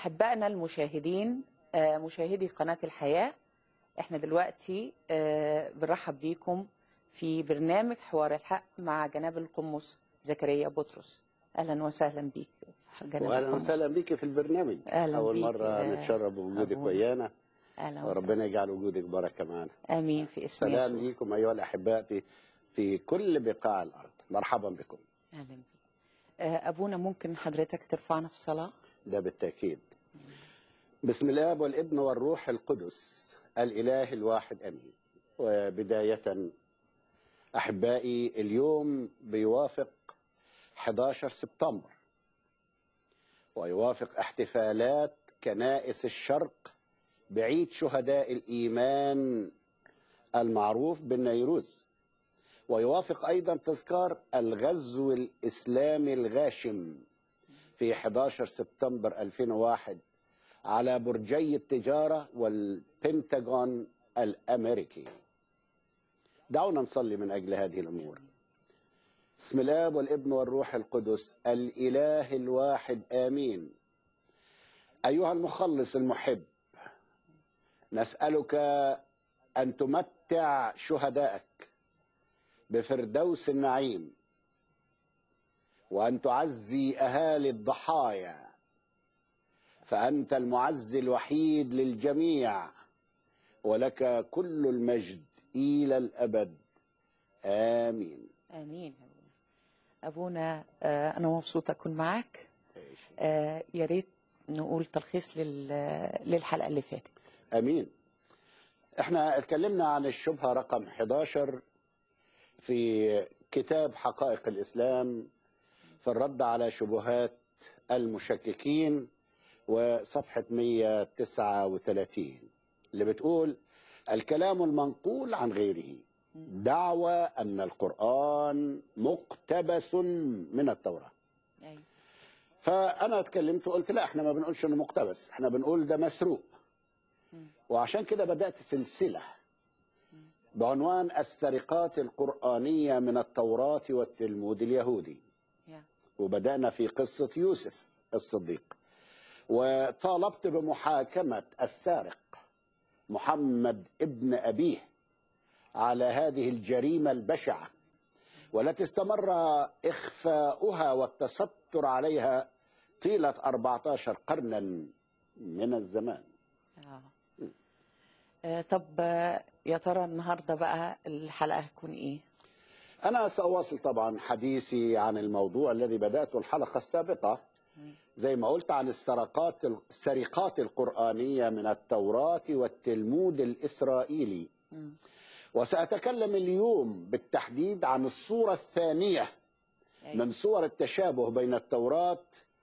أحبائنا المشاهدين آه، مشاهدي قناة الحياة احنا دلوقتي آه، بنرحب بيكم في برنامج حوار الحق مع جناب القمص زكريا بطرس أهلا وسهلا بيك جناب واهلا القمص. وسهلا بيك في البرنامج أهلاً اول بيك مره يا نتشرف بوجودك أبونا. ويانا أهلا وسهلا وربنا يجعل وجودك بركه معنا آمين في اسم سلام يسوع ليكم ايها الاحباء في في كل بقاع الارض مرحبا بكم أهلا بيك آه، أبونا ممكن حضرتك ترفعنا في صلاة ده بالتاكيد بسم الاب والابن والروح القدس الاله الواحد امين وبدايه احبائي اليوم بيوافق 11 سبتمبر ويوافق احتفالات كنائس الشرق بعيد شهداء الايمان المعروف بالنيروز ويوافق ايضا تذكار الغزو الاسلامي الغاشم في 11 سبتمبر 2001 على برجي التجاره والبنتاغون الامريكي دعونا نصلي من اجل هذه الامور بسم الاب والابن والروح القدس الاله الواحد امين ايها المخلص المحب نسالك ان تمتع شهدائك بفردوس النعيم وان تعزي اهالي الضحايا فانت المعزي الوحيد للجميع ولك كل المجد الى الابد امين آمين يا أبونا أبونا آه، أنا مبسوطة أكون معاك آه، يا ريت نقول تلخيص لل- للحلقة اللي فاتت امين احنا اتكلمنا عن الشبهه رقم 11 في كتاب حقائق الاسلام في الرد على شبهات المشككين وصفحه 139 اللي بتقول الكلام المنقول عن غيره دعوى ان القران مقتبس من التوراه أيوة. فانا اتكلمت وقلت لا احنا ما بنقولش انه مقتبس احنا بنقول ده مسروق وعشان كده بدات سلسله بعنوان السرقات القرانيه من التوراه والتلمود اليهودي يا. وبدانا في قصه يوسف الصديق وطالبت بمحاكمه السارق محمد ابن ابيه على هذه الجريمه البشعه والتي استمر اخفاؤها والتستر عليها طيله 14 قرنا من الزمان آه. آه، طب آه، يا ترى النهارده بقى الحلقة هتكون إيه؟ أنا سأواصل طبعا حديثي عن الموضوع الذي بدأته الحلقة السابقة زي ما قلت عن السرقات السرقات القرآنية من التوراة والتلمود الإسرائيلي وسأتكلم اليوم بالتحديد عن الصورة الثانية أيوة. من صور التشابه بين التوراة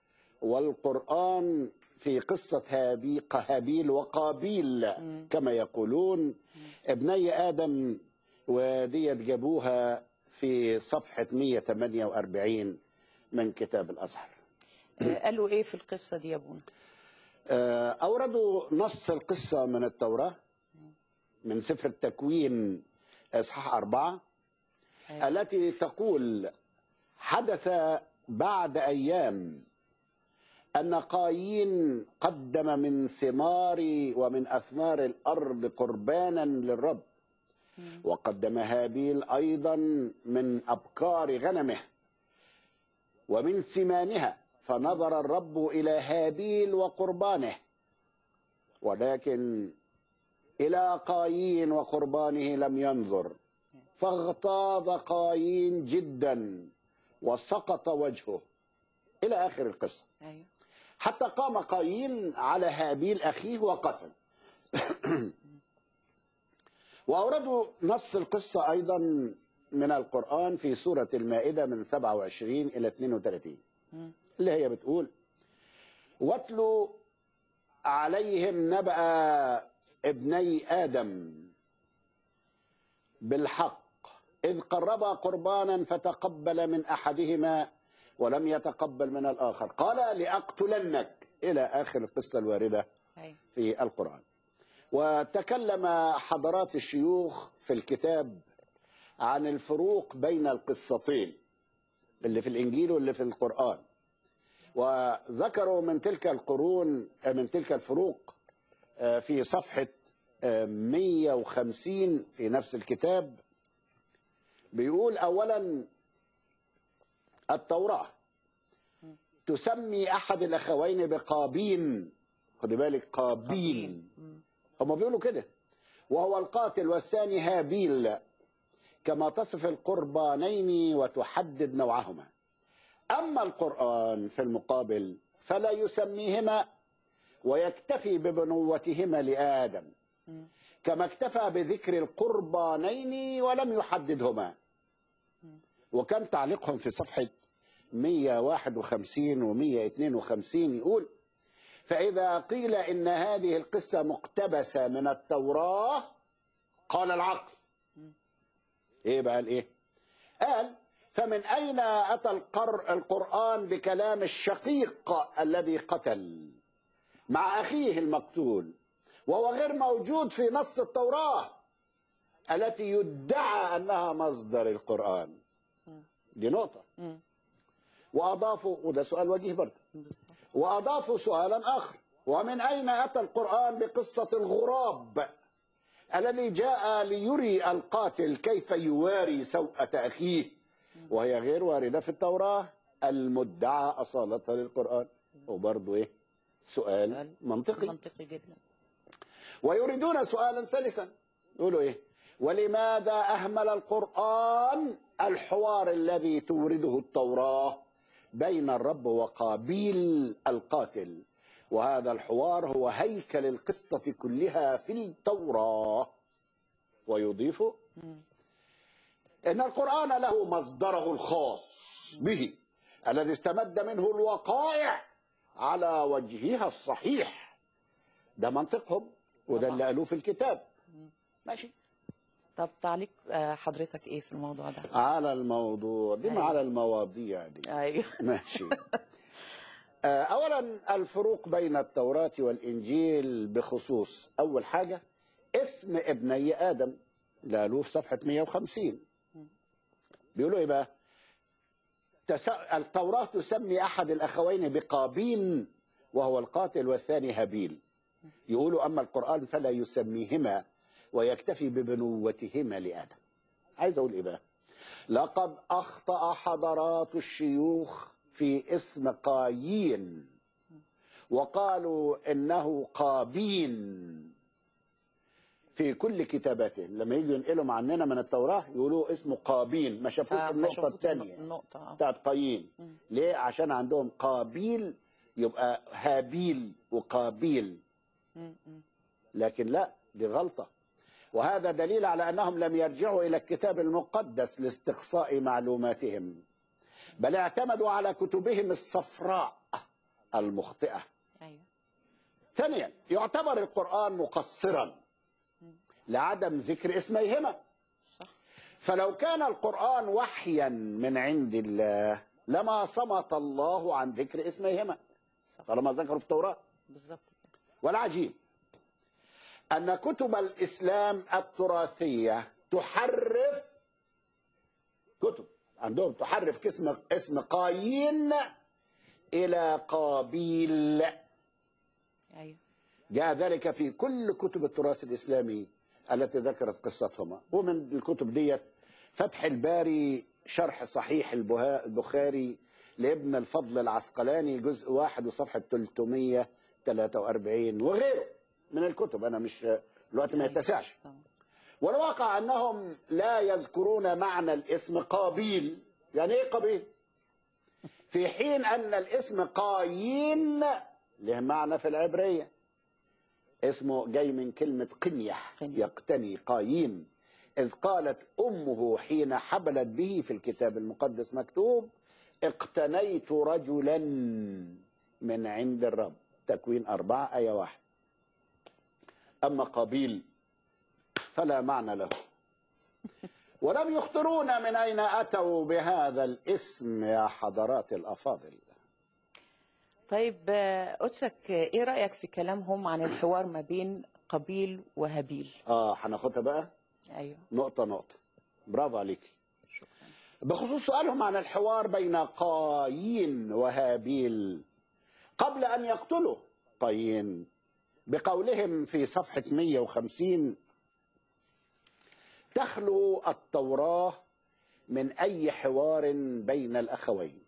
والقرآن في قصة هابي هابيل وقابيل كما يقولون ابني آدم وديت جابوها في صفحة 148 من كتاب الأزهر آه، قالوا إيه في القصة دي يا أبونا؟ آه، أوردوا نص القصة من التوراة من سفر التكوين إصحاح أربعة أيوة. التي تقول حدث بعد أيام أن قايين قدم من ثمار ومن أثمار الأرض قربانا للرب وقدم هابيل أيضا من أبكار غنمه ومن سمانها فنظر الرب إلى هابيل وقربانه ولكن إلى قايين وقربانه لم ينظر فاغتاظ قايين جدا وسقط وجهه إلى آخر القصة أيوة. حتى قام قايين على هابيل أخيه وقتل وأوردوا نص القصة أيضا من القرآن في سورة المائدة من 27 إلى 32 اللي هي بتقول واتلوا عليهم نبأ ابني آدم بالحق إذ قربا قربانا فتقبل من أحدهما ولم يتقبل من الآخر قال لأقتلنك إلى آخر القصة الواردة أيوة. في القرآن وتكلم حضرات الشيوخ في الكتاب عن الفروق بين القصتين اللي في الإنجيل واللي في القرآن وذكروا من تلك القرون آه، من تلك الفروق آه، في صفحة آه، 150 في نفس الكتاب بيقول أولا التوراة تسمي أحد الأخوين بقابين خد بالك قابين هم بيقولوا كده وهو القاتل والثاني هابيل كما تصف القربانين وتحدد نوعهما أما القرآن في المقابل فلا يسميهما ويكتفي ببنوتهما لآدم كما اكتفى بذكر القربانين ولم يحددهما وكان تعليقهم في صفحة 151 و 152 يقول فإذا قيل إن هذه القصة مقتبسة من التوراة قال العقل إيه بقى الإيه قال فمن أين أتى القر القرآن بكلام الشقيق الذي قتل مع أخيه المقتول وهو غير موجود في نص التوراة التي يدعى أنها مصدر القرآن دي نقطة وأضافوا وده سؤال وجيه برضه بالظبط. وأضافوا سؤالا آخر ومن أين أتى القرآن بقصة الغراب الذي جاء ليري القاتل كيف يواري سوءة أخيه وهي غير واردة في التوراة المدعى أصالتها للقرآن وبرضه إيه سؤال سؤال منطقي منطقي جدا ويريدون سؤالا ثالثا يقولوا ايه ولماذا اهمل القران الحوار الذي تورده التوراه بين الرب وقابيل القاتل وهذا الحوار هو هيكل القصه كلها في التوراه ويضيف ان القران له مصدره الخاص به الذي استمد منه الوقائع على وجهها الصحيح ده منطقهم وده طبعا. اللي قالوه في الكتاب ماشي طب تعليق آه، حضرتك ايه في الموضوع ده على الموضوع دي أيوة. على المواضيع دي ايوه ماشي آه، اولا الفروق بين التوراة والانجيل بخصوص اول حاجة اسم ابني ادم اللي قالوه في صفحة 150 بيقولوا ايه بقى تس... التوراة تسمي احد الاخوين بقابين وهو القاتل والثاني هابيل يقولوا اما القرآن فلا يسميهما ويكتفي ببنوتهما لآدم عايز اقول ايه بقى لقد اخطأ حضرات الشيوخ في اسم قايين وقالوا انه قابين في كل كتاباتهم لما يجوا ينقلوا عننا من التوراة يقولوا اسمه قابين ما شافوش آه، ما النقطة شافوش الثانية النقطة آه. بتاعت قايين ليه عشان عندهم قابيل يبقى هابيل وقابيل م- م. لكن لا دي غلطة وهذا دليل على أنهم لم يرجعوا إلى الكتاب المقدس لاستقصاء معلوماتهم بل اعتمدوا على كتبهم الصفراء المخطئة ايوه ثانيا يعتبر القرآن مقصرا لعدم ذكر اسميهما صح فلو كان القرآن وحيا من عند الله لما صمت الله عن ذكر اسميهما طالما ذكروا في التوراة بالظبط كده والعجيب أن كتب الإسلام التراثية تحرف كتب عندهم تحرف اسم اسم قايين إلى قابيل ايوه جاء ذلك في كل كتب التراث الإسلامي التي ذكرت قصتهما ومن الكتب ديت فتح الباري شرح صحيح البها- البخاري لابن الفضل العسقلاني جزء واحد وصفحة 343 وغيره من الكتب أنا مش الوقت ما يتسعش طبعا. والواقع أنهم لا يذكرون معنى الاسم قابيل يعني إيه قابيل في حين أن الاسم قايين له معنى في العبرية اسمه جاي من كلمة قنية قنية. يقتني قايين إذ قالت أمه حين حبلت به في الكتاب المقدس مكتوب اقتنيت رجلا من عند الرب تكوين أربعة آية واحد أما قابيل فلا معنى له ولم يخبرونا من أين أتوا بهذا الاسم يا حضرات الأفاضل طيب آه، قدسك آه، ايه رأيك في كلامهم عن الحوار ما بين قابيل وهابيل آه هناخدها بقى ايوه نقطة نقطة برافو عليك شكرا بخصوص سؤالهم عن الحوار بين قايين وهابيل قبل أن يقتلوا قايين بقولهم في صفحة 150 تخلو التوراة من أي حوار بين الأخوين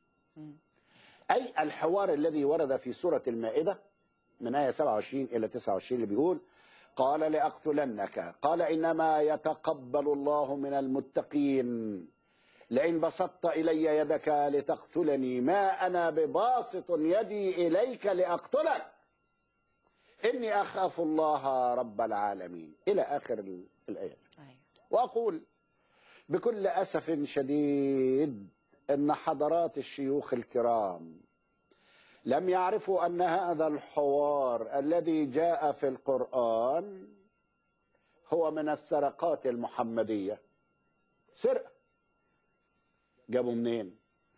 أي الحوار الذي ورد في سورة المائدة من آية 27 إلى 29 اللي بيقول قال لأقتلنك قال إنما يتقبل الله من المتقين لئن بسطت إلي يدك لتقتلني ما أنا بباسط يدي إليك لأقتلك إني أخاف الله رب العالمين إلى آخر ال- الآيات أيوة. وأقول بكل أسف شديد أن حضرات الشيوخ الكرام لم يعرفوا أن هذا الحوار الذي جاء في القرآن هو من السرقات المحمدية سرقة جابوا منين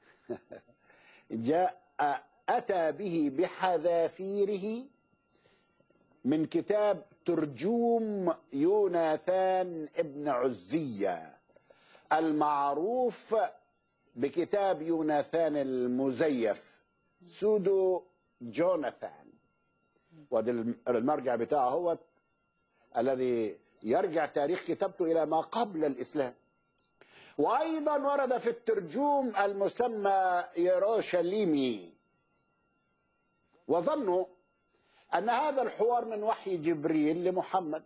جاء أتى به بحذافيره من كتاب ترجوم يوناثان ابن عزية المعروف بكتاب يوناثان المزيف سودو جوناثان وده المرجع بتاعه هو الذي يرجع تاريخ كتابته إلى ما قبل الإسلام وأيضا ورد في الترجوم المسمى يروشليمي وظنوا أن هذا الحوار من وحي جبريل لمحمد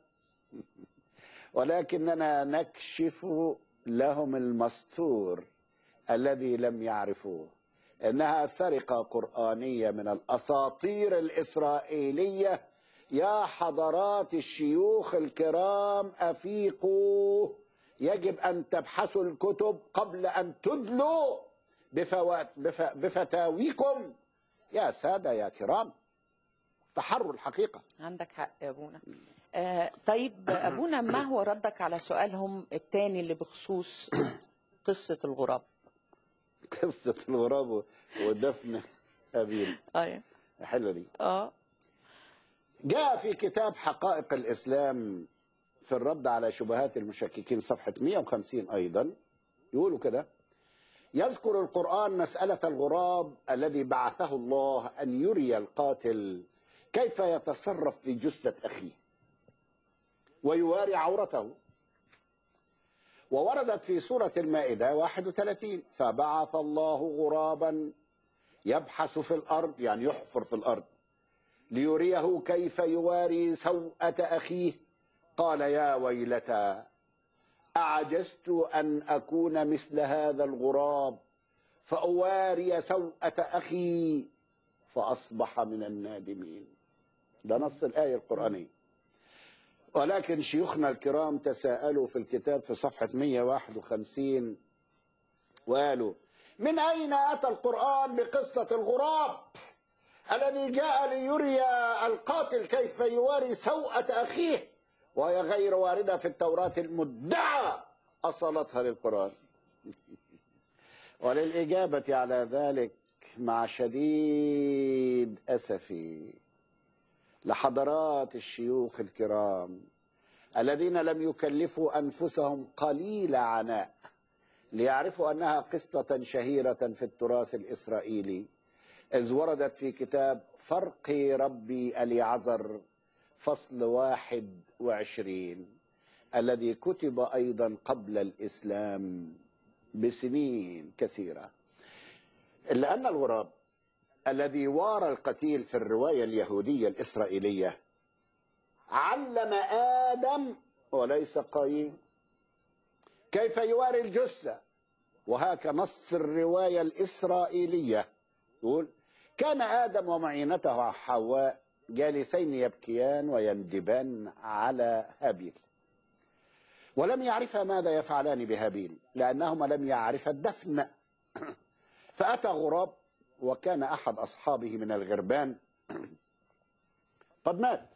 ولكننا نكشف لهم المستور الذي لم يعرفوه انها سرقه قرانيه من الاساطير الاسرائيليه يا حضرات الشيوخ الكرام افيقوا يجب ان تبحثوا الكتب قبل ان تدلوا بفوات بف بفتاويكم يا ساده يا كرام تحروا الحقيقه عندك حق يا ابونا آه طيب ابونا ما هو ردك على سؤالهم الثاني اللي بخصوص قصه الغراب قصه الغراب ودفن ابيل ايوه حلوه دي اه جاء في كتاب حقائق الإسلام في الرد على شبهات المشككين صفحة 150 أيضا يقولوا كده يذكر القرآن مسألة الغراب الذي بعثه الله أن يري القاتل كيف يتصرف في جثة أخيه ويواري عورته ووردت في سورة المائدة 31 فبعث الله غرابا يبحث في الأرض يعني يحفر في الأرض ليريه كيف يواري سوءة أخيه قال يا ويلتى أعجزت أن أكون مثل هذا الغراب فأواري سوءة أخي فأصبح من النادمين ده نص الآية القرآنية ولكن شيوخنا الكرام تساءلوا في الكتاب في صفحة 151 وقالوا من أين أتى القرآن بقصة الغراب الذي جاء ليري القاتل كيف يواري سوءة أخيه وهي غير واردة في التوراة المدعى أصلتها للقرآن وللإجابة على ذلك مع شديد أسفي لحضرات الشيوخ الكرام الذين لم يكلفوا أنفسهم قليل عناء ليعرفوا أنها قصة شهيرة في التراث الإسرائيلي إذ وردت في كتاب فرق ربي اليعزر فصل واحد وعشرين الذي كتب أيضا قبل الإسلام بسنين كثيرة إلا أن الغراب الذي وارى القتيل في الرواية اليهودية الإسرائيلية علم آدم وليس قايين كيف يواري الجثة وهاك نص الرواية الإسرائيلية يقول كان آدم ومعينته حواء جالسين يبكيان ويندبان على هابيل ولم يعرفا ماذا يفعلان بهابيل لأنهما لم يعرفا الدفن فأتى غراب وكان أحد أصحابه من الغربان قد مات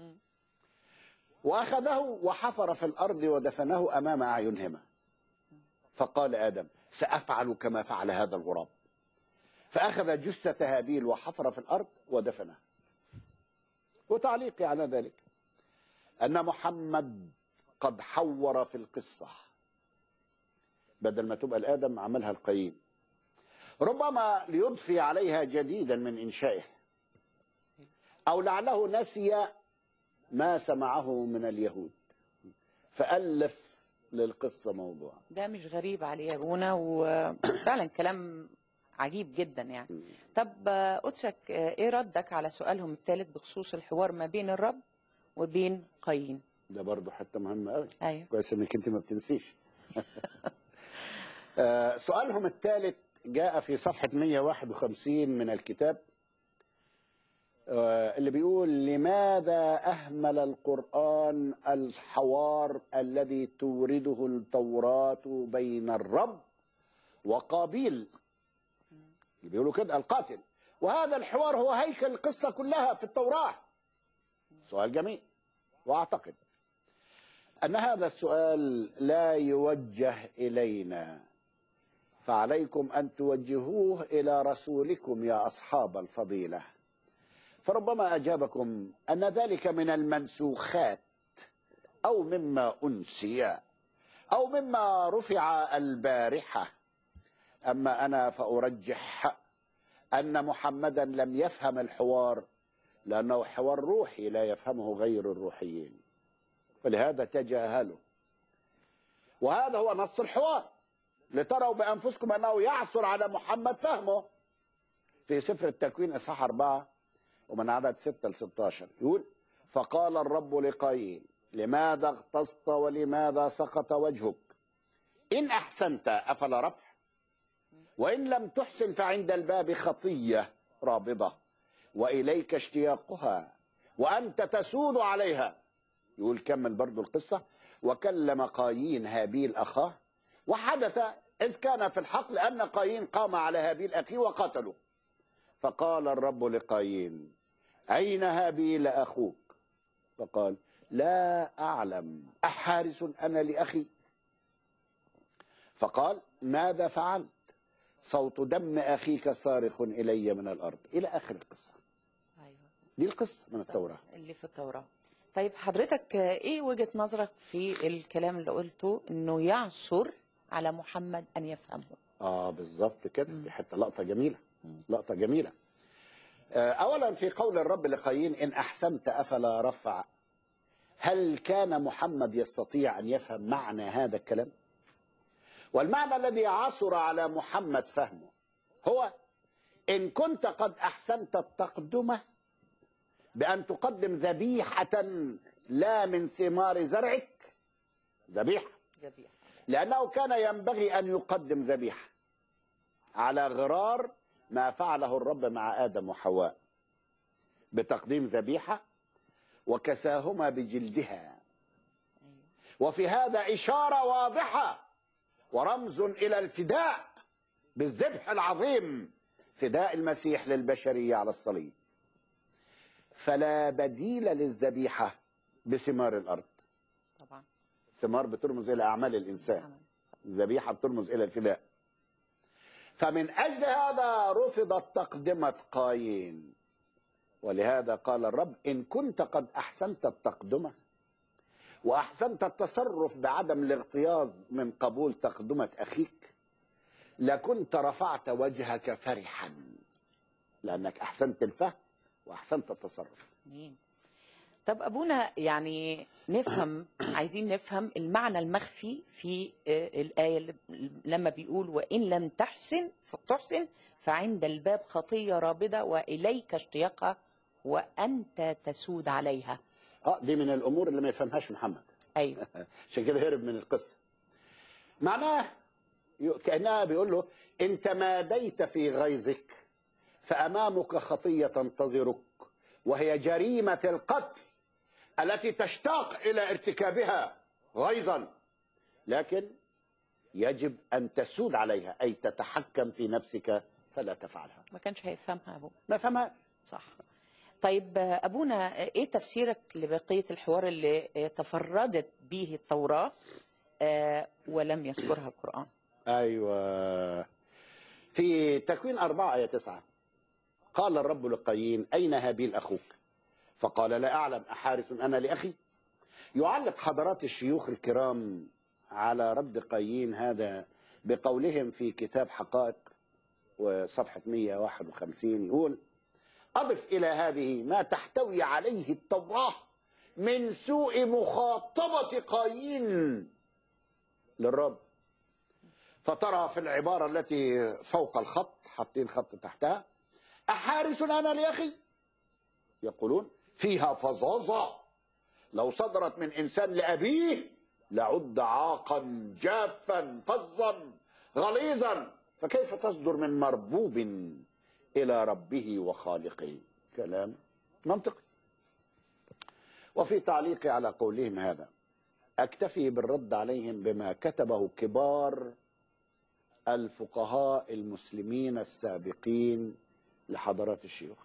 وأخذه وحفر في الأرض ودفنه أمام أعينهما فقال آدم سأفعل كما فعل هذا الغراب فأخذ جثة هابيل وحفر في الأرض ودفنه وتعليقي على ذلك أن محمد قد حور في القصة بدل ما تبقى الآدم عملها القايين ربما ليضفي عليها جديدا من إنشائه أو لعله نسي ما سمعه من اليهود فألف للقصة موضوع ده مش غريب عليه يا ابونا وفعلا كلام عجيب جدا يعني طب آه، قدسك آه، ايه ردك على سؤالهم الثالث بخصوص الحوار ما بين الرب وبين قايين ده برضه حتة مهمة قوي ايوه كويس انك انت ما بتنسيش آه، سؤالهم الثالث جاء في صفحة 151 من الكتاب آه، اللي بيقول لماذا أهمل القرآن الحوار الذي تورده التوراة بين الرب وقابيل اللي بيقولوا كده القاتل وهذا الحوار هو هيكل القصة كلها في التوراة سؤال جميل وأعتقد أن هذا السؤال لا يوجه إلينا فعليكم أن توجهوه إلى رسولكم يا أصحاب الفضيلة فربما أجابكم أن ذلك من المنسوخات أو مما أنسي أو مما رفع البارحة أما أنا فأرجح أن محمدا لم يفهم الحوار لأنه حوار روحي لا يفهمه غير الروحيين ولهذا تجاهلوا وهذا هو نص الحوار لتروا بأنفسكم أنه يعثر على محمد فهمه في سفر التكوين إصحاح أربعة ومن عدد ستة ل 16 يقول فقال الرب لقايين لماذا اغتصت ولماذا سقط وجهك إن أحسنت أفلا رفع وإن لم تحسن فعند الباب خطية رابضة وإليك اشتياقها وأنت تسود عليها يقول كمل برضو القصة وكلم قايين هابيل أخاه وحدث إذ كان في الحق لأن قايين قام على هابيل أخيه وقتله فقال الرب لقايين أين هابيل أخوك فقال لا أعلم أحارس أنا لأخي فقال ماذا فعلت صوت دم أخيك صارخ إلي من الأرض إلى آخر القصة ايوه دي القصة من التوراة اللي في التوراة طيب حضرتك آه، ايه وجهة نظرك في الكلام اللي قلته انه يعثر على محمد ان يفهمه اه بالظبط كده دي حته لقطه جميله لقطه جميله آه، اولا في قول الرب لقايين ان احسنت افلا رفع هل كان محمد يستطيع ان يفهم معنى هذا الكلام والمعنى الذي عثر على محمد فهمه هو ان كنت قد احسنت التقدمه بان تقدم ذبيحه لا من ثمار زرعك ذبيحه ذبيحة لأنه كان ينبغي أن يقدم ذبيحة على غرار ما فعله الرب مع آدم وحواء بتقديم ذبيحة وكساهما بجلدها وفي هذا إشارة واضحة ورمز إلى الفداء بالذبح العظيم فداء المسيح للبشرية على الصليب فلا بديل للذبيحة بثمار الأرض طبعا ثمار بترمز إلى أعمال الإنسان عمل. الذبيحة بترمز إلى الفداء فمن أجل هذا رفضت تقدمة قايين ولهذا قال الرب إن كنت قد أحسنت التقدمة وأحسنت التصرف بعدم الاغتياظ من قبول تقدمة أخيك لكنت رفعت وجهك فرحا لأنك أحسنت الفهم وأحسنت التصرف امين طب ابونا يعني نفهم عايزين نفهم المعنى المخفي في آه، الايه اللي لما بيقول وان لم تحسن تحسن فعند الباب خطيه رابضه واليك اشتياقها وانت تسود عليها اه دي من الامور اللي ما يفهمهاش محمد ايوه عشان كده هرب من القصه معناه ي- كانها بيقول له ان تماديت في غيظك فامامك خطيه تنتظرك وهي جريمه القتل التي تشتاق الى ارتكابها غيظا لكن يجب ان تسود عليها اي تتحكم في نفسك فلا تفعلها ما كانش هيفهمها ابونا ما فهمها صح طيب آه، ابونا آه، ايه تفسيرك لبقيه الحوار اللي آه، تفردت به التوراه آه، ولم يذكرها القران أيوة في تكوين أربعة آية تسعة قال الرب لقايين أين هابيل أخوك فقال لا أعلم أحارس أنا لأخي يعلق حضرات الشيوخ الكرام على رد قايين هذا بقولهم في كتاب حقائق وصفحة 151 يقول أضف إلى هذه ما تحتوي عليه التوراة من سوء مخاطبة قايين للرب فترى في العبارة التي فوق الخط حاطين خط تحتها أحارس أنا لأخي يقولون فيها فظاظة لو صدرت من إنسان لأبيه لعد عاقا جافا فظا غليظا فكيف تصدر من مربوب إلى ربه وخالقه كلام منطقي وفي تعليقي على قولهم هذا أكتفي بالرد عليهم بما كتبه كبار الفقهاء المسلمين السابقين لحضرات الشيوخ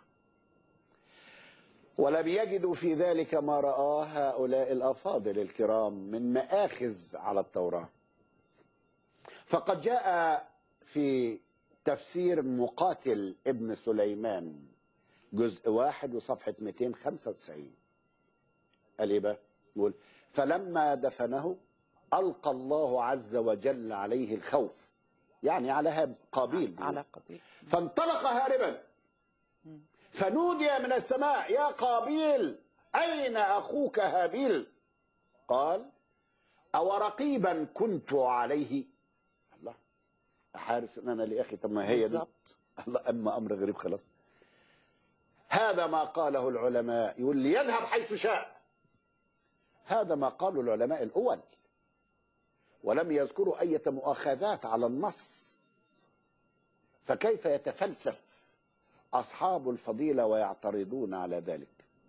ولم يجدوا في ذلك ما رآه هؤلاء الأفاضل الكرام من مآخذ على التوراة فقد جاء في تفسير مقاتل ابن سليمان جزء واحد وصفحة 295 قال ايه بقى؟ يقول فلما دفنه ألقى الله عز وجل عليه الخوف يعني على هاب قابيل على قبيل فانطلق هاربا فنودي من السماء يا قابيل أين أخوك هابيل قال أو رقيبا كنت عليه الله أحارس إن أنا لأخي طب ما هي دي بالظبط الله أما أمر غريب خلاص هذا ما قاله العلماء يقول ليذهب حيث شاء هذا ما قاله العلماء الأول ولم يذكروا أية مؤاخذات على النص فكيف يتفلسف أصحاب الفضيلة ويعترضون على ذلك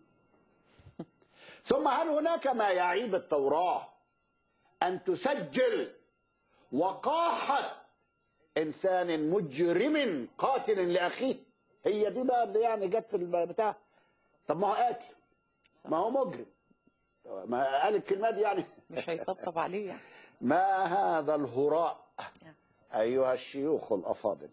ثم هل هناك ما يعيب التوراة أن تسجل وقاحة إنسان مجرم قاتل لأخيه هي دي بقى اللي يعني جت في البتاع طب ما هو قاتل ما هو مجرم ما قال الكلمة دي يعني مش هيطبطب عليه يعني ما هذا الهراء أيها الشيوخ الأفاضل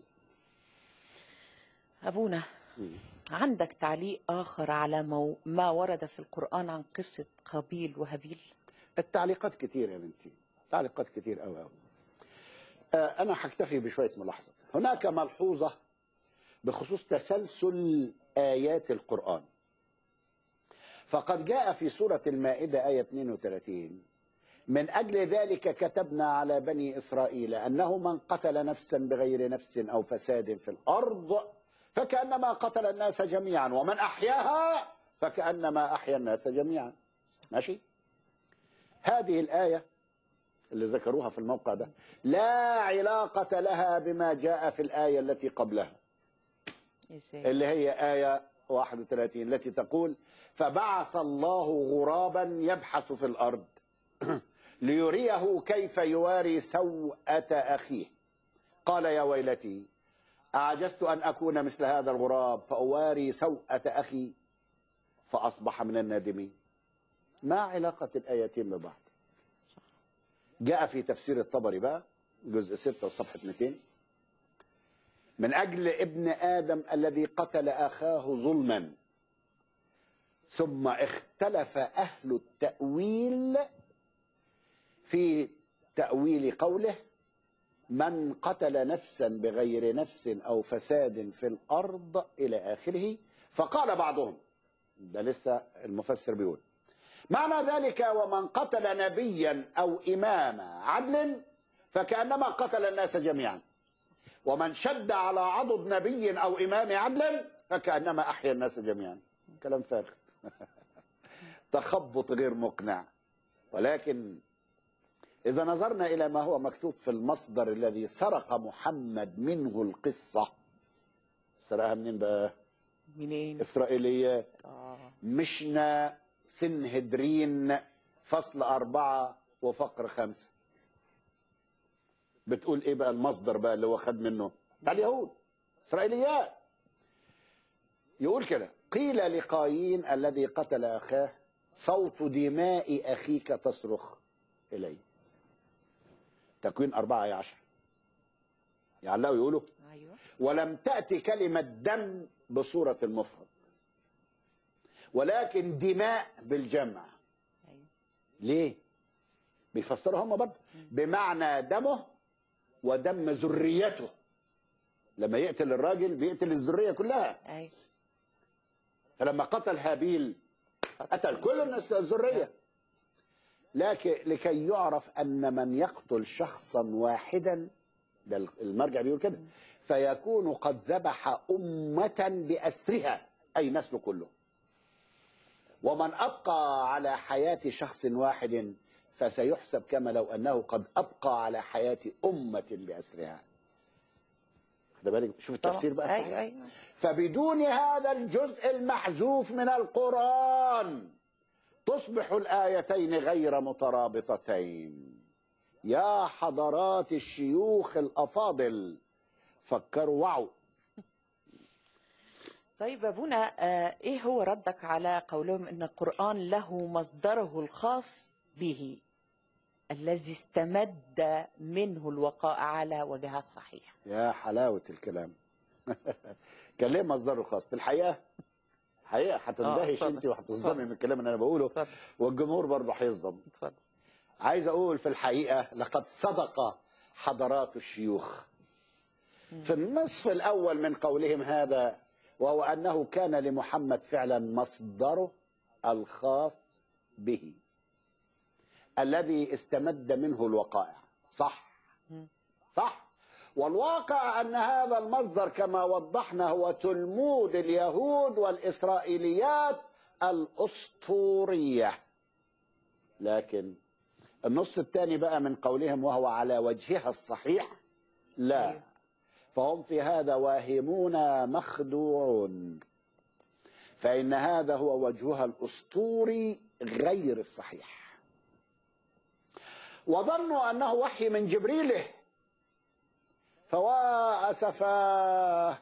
أبونا عندك تعليق آخر على مو... ما ورد في القرآن عن قصة قابيل وهابيل التعليقات كتير يا بنتي تعليقات كتير أوي أوي آه، أنا هكتفي بشوية ملاحظة هناك ملحوظة بخصوص تسلسل آيات القرآن فقد جاء في سورة المائدة آية 32 من أجل ذلك كتبنا على بني إسرائيل أنه من قتل نفسا بغير نفس أو فساد في الأرض فكأنما قتل الناس جميعا ومن أحياها فكأنما أحيا الناس جميعا ماشي هذه الآية اللي ذكروها في الموقع ده لا علاقة لها بما جاء في الآية التي قبلها ازاي اللي هي آية 31 التي تقول فبعث الله غرابا يبحث في الأرض ليريه كيف يواري سوءة أخيه قال يا ويلتي أعجزت أن أكون مثل هذا الغراب فأواري سوءة أخي فأصبح من النادمين ما علاقة الآيتين ببعض جاء في تفسير الطبري بقى جزء 6 وصفحة 200 من أجل ابن آدم الذي قتل أخاه ظلما ثم اختلف أهل التأويل في تأويل قوله من قتل نفسا بغير نفس أو فساد في الأرض إلى آخره فقال بعضهم ده لسه المفسر بيقول معنى ذلك ومن قتل نبيا أو إمام عدل فكأنما قتل الناس جميعا ومن شد على عضد نبي أو إمام عدل فكأنما أحيا الناس جميعا كلام فارغ تخبط غير مقنع ولكن إذا نظرنا إلى ما هو مكتوب في المصدر الذي سرق محمد منه القصة سرقها منين بقى؟ منين إسرائيليات آه. مشنا سنهدرين فصل أربعة وفقر خمسة بتقول إيه بقى المصدر بقى اللي هو خد منه بتاع اليهود إسرائيليات يقول كده قيل لقايين الذي قتل أخاه صوت دماء أخيك تصرخ إلي تكوين أربعة يا عشر يعلقوا يقولوا ايوه ولم تأتي كلمة دم بصورة المفرد ولكن دماء بالجمع ايوه ليه؟ بيفسروا هم برضه بمعنى دمه ودم ذريته لما يقتل الراجل بيقتل الذريه كلها ايوه فلما قتل هابيل قتل كل الناس الذريه لكن لكي يعرف ان من يقتل شخصا واحدا ده المرجع بيقول كده فيكون قد ذبح امه باسرها اي نسله كله ومن ابقى على حياه شخص واحد فسيحسب كما لو انه قد ابقى على حياه امه باسرها خد بالك شوف التفسير بقى صحيح ايوه ايوه فبدون هذا الجزء المحذوف من القرآن تصبح الآيتين غير مترابطتين يا حضرات الشيوخ الأفاضل فكروا وعوا طيب ابونا آه، ايه هو ردك على قولهم ان القران له مصدره الخاص به الذي استمد منه الوقائع على وجهها الصحيح يا حلاوة الكلام كان ليه مصدره الخاص في الحقيقة حقيقة هتندهش اتفضل. انت وهتصدمي اتفضل. من الكلام اللي انا بقوله اتفضل. والجمهور برضه هيصدم اتفضل عايز اقول في الحقيقه لقد صدق حضرات الشيوخ في النصف الاول من قولهم هذا وهو انه كان لمحمد فعلا مصدره الخاص به الذي استمد منه الوقائع صح صح والواقع ان هذا المصدر كما وضحنا هو تلمود اليهود والاسرائيليات الاسطوريه لكن النص الثاني بقى من قولهم وهو على وجهها الصحيح لا أيوه. فهم في هذا واهمون مخدوعون فإن هذا هو وجهها الأسطوري غير الصحيح وظنوا أنه وحي من جبريله فوا أسفاه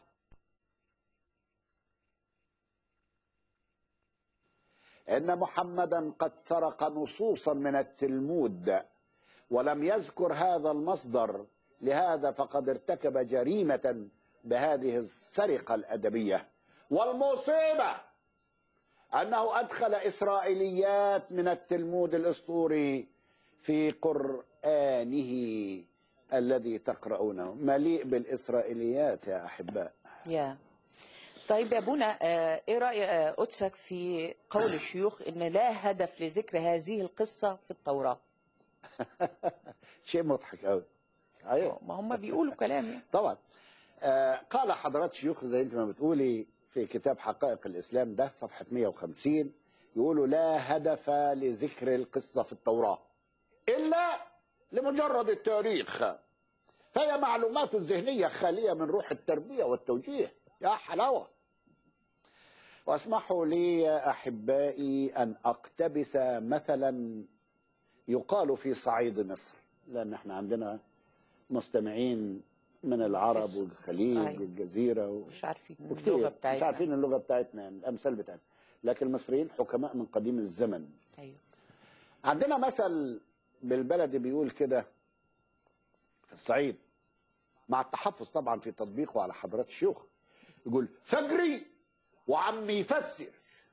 إن محمدا قد سرق نصوصا من التلمود ولم يذكر هذا المصدر لهذا فقد ارتكب جريمة بهذه السرقة الأدبية والمصيبة أنه أدخل إسرائيليات من التلمود الأسطوري في قرآنه الذي تقرؤونه مليء بالإسرائيليات يا أحباء يا طيب يا ابونا آه، ايه راي آه، قدسك في قول الشيوخ ان لا هدف لذكر هذه القصه في التوراه شيء مضحك قوي أيوه ما هم بيقولوا كلام يعني. طبعا آه قال حضرات شيوخ زي انت ما بتقولي في كتاب حقائق الاسلام ده صفحه 150 يقولوا لا هدف لذكر القصه في التوراه الا لمجرد التاريخ فهي معلومات ذهنيه خاليه من روح التربيه والتوجيه يا حلاوه واسمحوا لي يا احبائي ان اقتبس مثلا يقال في صعيد مصر لان احنا عندنا مستمعين من العرب في- والخليج أيوة. والجزيره و... مش عارفين وكتير اللغه مش بتاعتنا عارفين اللغه بتاعتنا يعني الامثال بتاعتنا لكن المصريين حكماء من قديم الزمن ايوه عندنا مثل بالبلدي بيقول كده في الصعيد مع التحفظ طبعا في تطبيقه على حضرات الشيوخ يقول فجري وعمي يفسر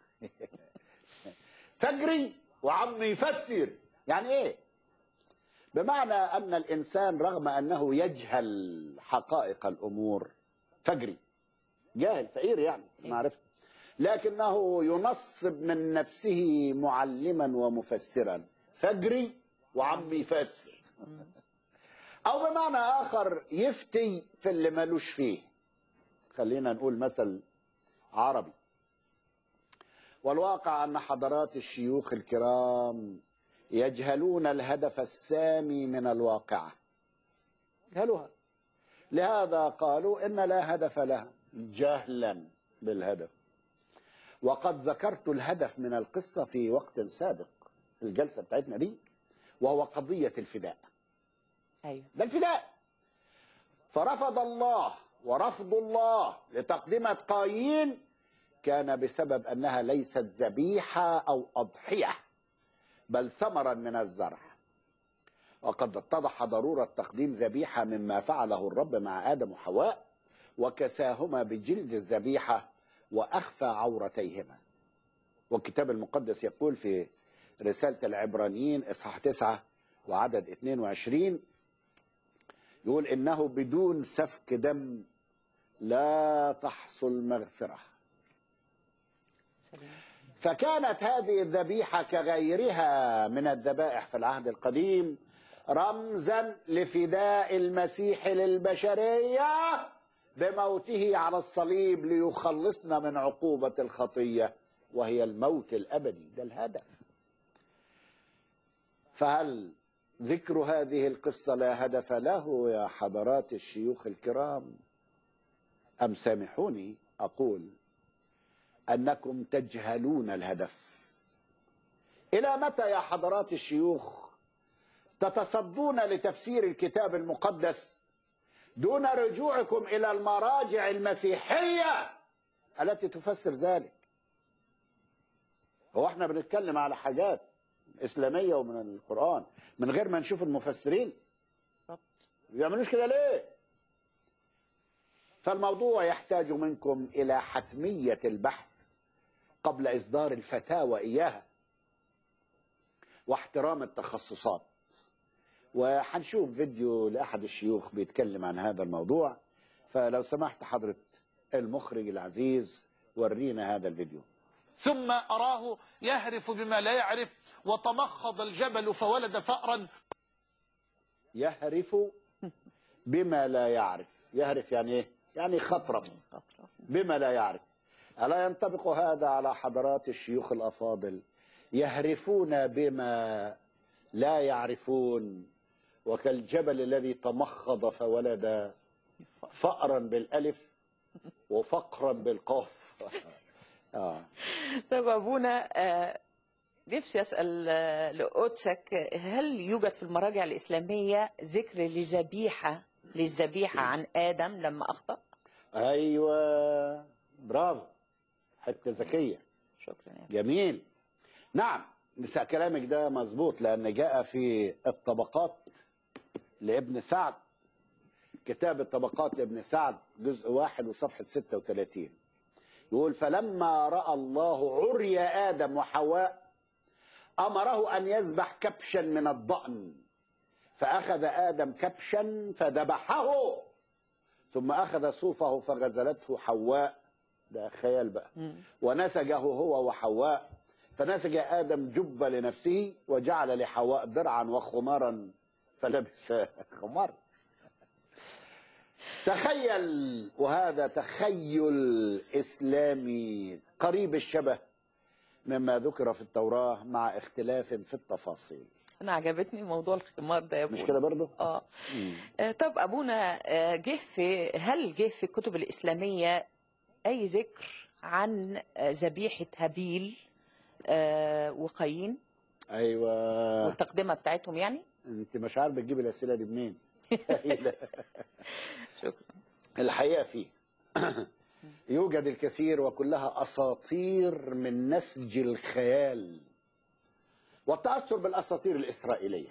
فجري وعمي يفسر يعني ايه بمعنى ان الانسان رغم انه يجهل حقائق الامور فجري جاهل فقير يعني في المعرفه لكنه ينصب من نفسه معلما ومفسرا فجري وعمي يفسر او بمعنى اخر يفتي في اللي مالوش فيه خلينا نقول مثل عربي والواقع ان حضرات الشيوخ الكرام يجهلون الهدف السامي من الواقعه يجهلوها لهذا قالوا ان لا هدف لها جهلا بالهدف وقد ذكرت الهدف من القصه في وقت سابق في الجلسه بتاعتنا دي وهو قضيه الفداء ايوه ده الفداء فرفض الله ورفض الله لتقدمة قايين كان بسبب أنها ليست ذبيحة أو أضحية بل ثمرا من الزرع وقد اتضح ضرورة تقديم ذبيحة مما فعله الرب مع آدم وحواء وكساهما بجلد الذبيحة وأخفى عورتيهما والكتاب المقدس يقول في رسالة العبرانيين إصحاح 9 وعدد 22 يقول إنه بدون سفك دم لا تحصل مغفرة سلام فكانت هذه الذبيحة كغيرها من الذبائح في العهد القديم رمزا لفداء المسيح للبشرية بموته على الصليب ليخلصنا من عقوبة الخطية وهي الموت الأبدي ده الهدف فهل ذكر هذه القصة لا هدف له يا حضرات الشيوخ الكرام أم سامحوني أقول أنكم تجهلون الهدف إلى متى يا حضرات الشيوخ تتصدون لتفسير الكتاب المقدس دون رجوعكم إلى المراجع المسيحية التي تفسر ذلك هو احنا بنتكلم على حاجات إسلامية ومن القرآن من غير ما نشوف المفسرين بالظبط ما بيعملوش كده ليه فالموضوع يحتاج منكم إلى حتمية البحث قبل إصدار الفتاوى إياها واحترام التخصصات وحنشوف فيديو لأحد الشيوخ بيتكلم عن هذا الموضوع فلو سمحت حضرة المخرج العزيز ورينا هذا الفيديو ثم أراه يهرف بما لا يعرف وتمخض الجبل فولد فأرا يهرف بما لا يعرف يهرف يعني ايه يعني خطرف خطرة بما لا يعرف ألا ينطبق هذا على حضرات الشيوخ الأفاضل يهرفون بما لا يعرفون وكالجبل الذي تمخض فولد فأرا بالألف وفقرا بالقاف آه. طب أبونا آه، نفسي أسأل آه، لقدسك هل يوجد في المراجع الإسلامية ذكر لذبيحة للذبيحة عن آدم لما أخطأ؟ أيوة برافو حتة ذكية شكرا يا جميل نعم بس كلامك ده مظبوط لأن جاء في الطبقات لابن سعد كتاب الطبقات لابن سعد جزء واحد وصفحة 36 يقول فلما رأى الله عري آدم وحواء أمره أن يذبح كبشا من الضأن فأخذ آدم كبشا فذبحه ثم أخذ صوفه فغزلته حواء ده خيال بقى ونسجه هو وحواء فنسج آدم جبة لنفسه وجعل لحواء درعا وخمارا فلبس خمار تخيل وهذا تخيل إسلامي قريب الشبه مما ذكر في التوراة مع اختلاف في التفاصيل أنا عجبتني موضوع الخمار ده يا أبونا مش كده برضه؟ آه. آه طب أبونا آه، جه في هل جه في الكتب الإسلامية أي ذكر عن آه، ذبيحة هابيل آه، وقايين أيوة والتقدمة بتاعتهم يعني؟ أنت مش عارف بتجيب الأسئلة دي منين شكرا الحقيقة فيه يوجد الكثير وكلها أساطير من نسج الخيال والتأثر بالأساطير الإسرائيلية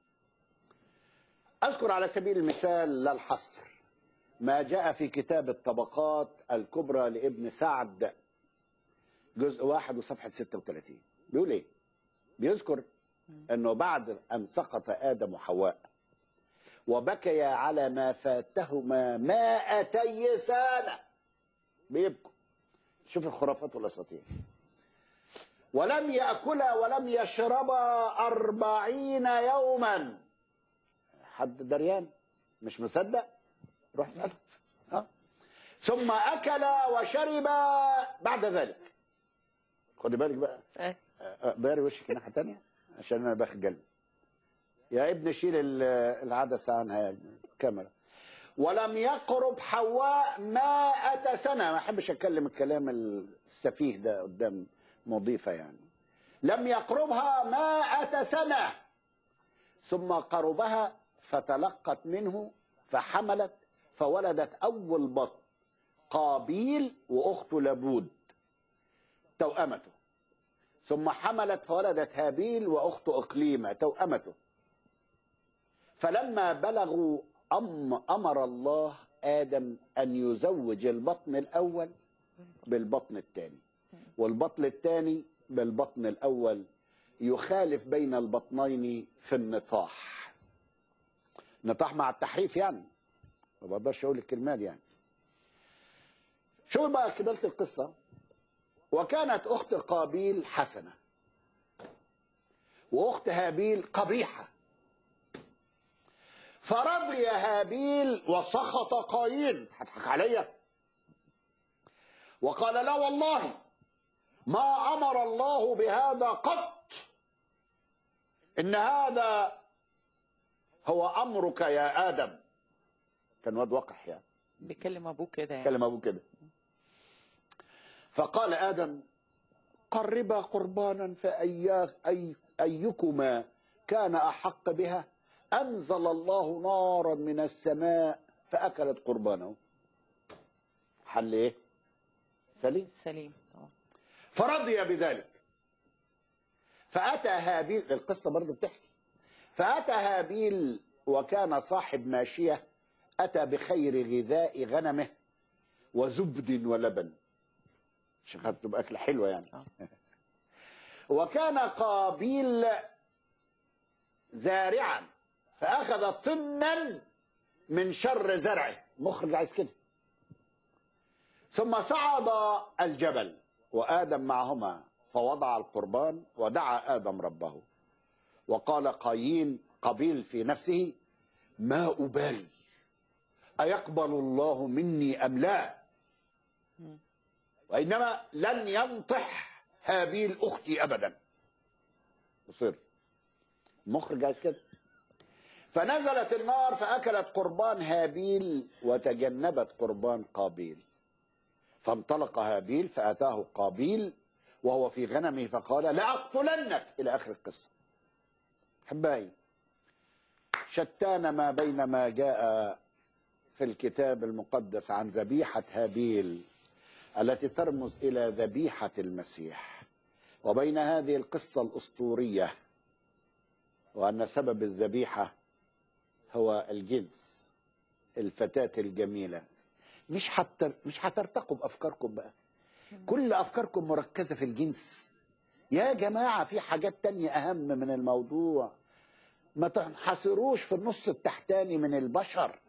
أذكر على سبيل المثال لا الحصر ما جاء في كتاب الطبقات الكبرى لابن سعد جزء واحد وصفحة 36 بيقول إيه؟ بيذكر أنه بعد أن سقط آدم وحواء وبكيا على ما فاتهما مائتي سنة بيبكوا شوف الخرافات والأساطير ولم يأكلا ولم يشربا أربعين يوما حد دريان مش مصدق روح اسأل ها؟ ثم أكلا وشربا بعد ذلك خدي بالك بقى آه. داري وشك الناحية تانية عشان أنا بخجل يا ابني شيل ال- العدسة عنها يا ابني الكاميرا ولم يقرب حواء مائة سنة ما أحبش أتكلم الكلام السفيه ده قدام مضيفة يعني لم يقربها مائة سنة ثم قربها فتلقت منه فحملت فولدت أول بطن قابيل وأخته لبود توأمته ثم حملت فولدت هابيل وأخته إقليمة توأمته فلما بلغوا أم أمر الله آدم أن يزوج البطن الأول بالبطن الثاني والبطن الثاني بالبطن الأول يخالف بين البطنين في النطاح نطاح مع التحريف يعني ما بقدرش اقول الكلمه دي يعني شوف بقى كملت القصه وكانت اخت قابيل حسنه واخت هابيل قبيحه فرضي هابيل وسخط قايين هتضحك عليا وقال لا والله ما امر الله بهذا قط ان هذا هو امرك يا ادم كان واد وقح يعني بيكلم ابوه كده يعني كلم ابوه كده فقال ادم قربا قربانا فأياك أي أيكما كان أحق بها أنزل الله نارا من السماء فأكلت قربانه حل إيه سليم سليم طبعا فرضي بذلك فأتى هابيل القصة برضه بتحكي فأتى هابيل وكان صاحب ماشية أتى بخير غذاء غنمه وزبد ولبن عشان خاطر تبقى أكلة حلوة يعني آه. وكان قابيل زارعا فأخذ طنا من شر زرعه مخرج عايز كده ثم صعد الجبل وآدم معهما فوضع القربان ودعا آدم ربه وقال قايين قبيل في نفسه ما أبالي أيقبل الله مني أم لا وإنما لن ينطح هابيل أختي أبدا مصر المخرج عايز كده فنزلت النار فأكلت قربان هابيل وتجنبت قربان قابيل فانطلق هابيل فأتاه قابيل وهو في غنمه فقال لأقتلنك إلى آخر القصة حباي شتان ما بين ما جاء في الكتاب المقدس عن ذبيحة هابيل التي ترمز إلى ذبيحة المسيح وبين هذه القصة الأسطورية وأن سبب الذبيحة هو الجنس الفتاة الجميلة مش حتى مش هترتقوا بأفكاركم بقى كل أفكاركم مركزة في الجنس يا جماعة في حاجات تانية أهم من الموضوع ما تنحصروش في النص التحتاني من البشر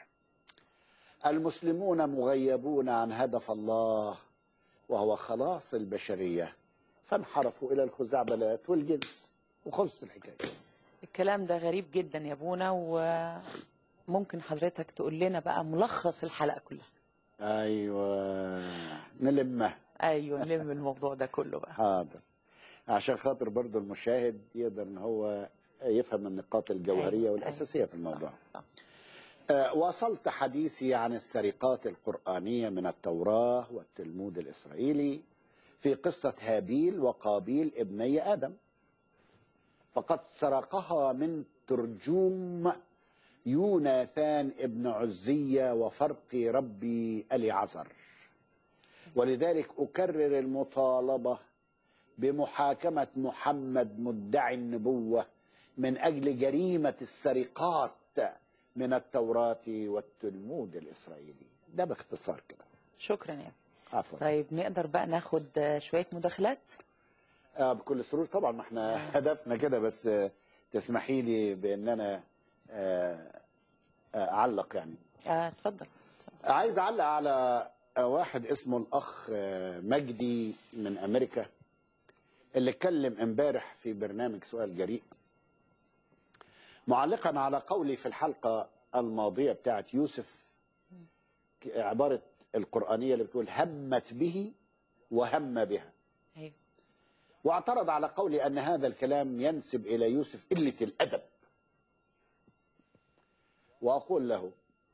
المسلمون مغيبون عن هدف الله وهو خلاص البشرية فانحرفوا إلى الخزعبلات والجنس وخلصت الحكاية الكلام ده غريب جدا يا ابونا وممكن حضرتك تقول لنا بقى ملخص الحلقه كلها أيوة نلمها ايوه نلم الموضوع ده كله بقى حاضر عشان خاطر برضو المشاهد يقدر ان هو يفهم النقاط الجوهرية أيوة، والأساسية أيوة. في الموضوع صح. آه، واصلت حديثي عن السرقات القرآنية من التوراة والتلمود الإسرائيلي في قصة هابيل وقابيل ابني آدم فقد سرقها من ترجوم يوناثان ابن عزية وفرق ربي أليعزر ولذلك أكرر المطالبة بمحاكمة محمد مدعي النبوة من أجل جريمة السرقات من التوراة والتلمود الإسرائيلي ده باختصار كده شكرا يا عفوا طيب نقدر بقى ناخد آه، شويه مداخلات آه بكل سرور طبعا ما احنا هدفنا كده بس آه، تسمحي لي بان انا آه، آه، اعلق يعني آه، اتفضل عايز اعلق على آه، واحد اسمه الاخ آه، مجدي من امريكا اللي اتكلم امبارح في برنامج سؤال جريء معلقا على قولي في الحلقه الماضيه بتاعت يوسف ك- عباره القرانيه اللي بتقول همت به وهم بها ايوه واعترض على قولي ان هذا الكلام ينسب الى يوسف قله الادب واقول له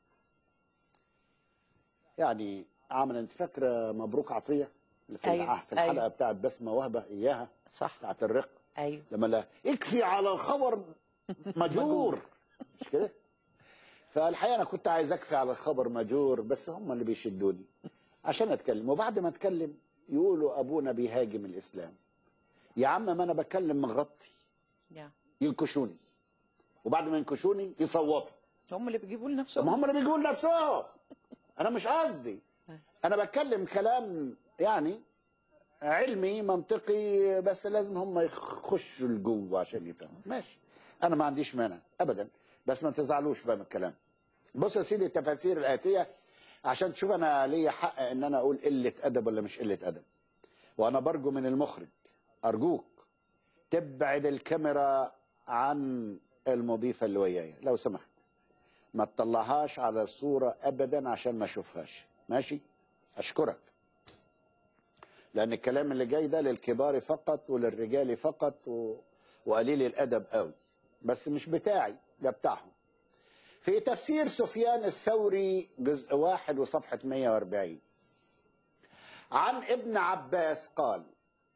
يعني عمل انت فاكره مبروك عطيه اللي في أيوة، الع- في الحلقه أيوة. بتاعت بسمه وهبه اياها صح بتاعت الرق ايوه لما لا اكفي على الخبر مجور مش كده فالحقيقه انا كنت عايز اكفي على الخبر مجور بس هم اللي بيشدوني عشان اتكلم وبعد ما اتكلم يقولوا ابونا بيهاجم الاسلام يا عم ما انا بتكلم مغطي يا ينكشوني وبعد ما ينكشوني يصوتوا هم اللي بيجيبوا طب ما لنفسهم هم اللي بيقولوا لنفسهم انا مش قصدي انا بتكلم كلام يعني علمي منطقي بس لازم هم يخشوا لجوه عشان يفهموا ماشي انا ما عنديش مانع ابدا بس ما تزعلوش بقى من الكلام بص يا سيدي التفاسير الآتية عشان تشوف أنا ليا حق إن أنا أقول قلة أدب ولا مش قلة أدب وأنا برجو من المخرج أرجوك تبعد الكاميرا عن المضيفة اللي وياي لو سمحت ما تطلعهاش على الصورة أبدا عشان ما أشوفهاش ماشي أشكرك لأن الكلام اللي جاي ده للكبار فقط وللرجال فقط و... وقليل الأدب قوي بس مش بتاعي ده بتاعهم في تفسير سفيان الثوري جزء واحد وصفحة 140 عن ابن عباس قال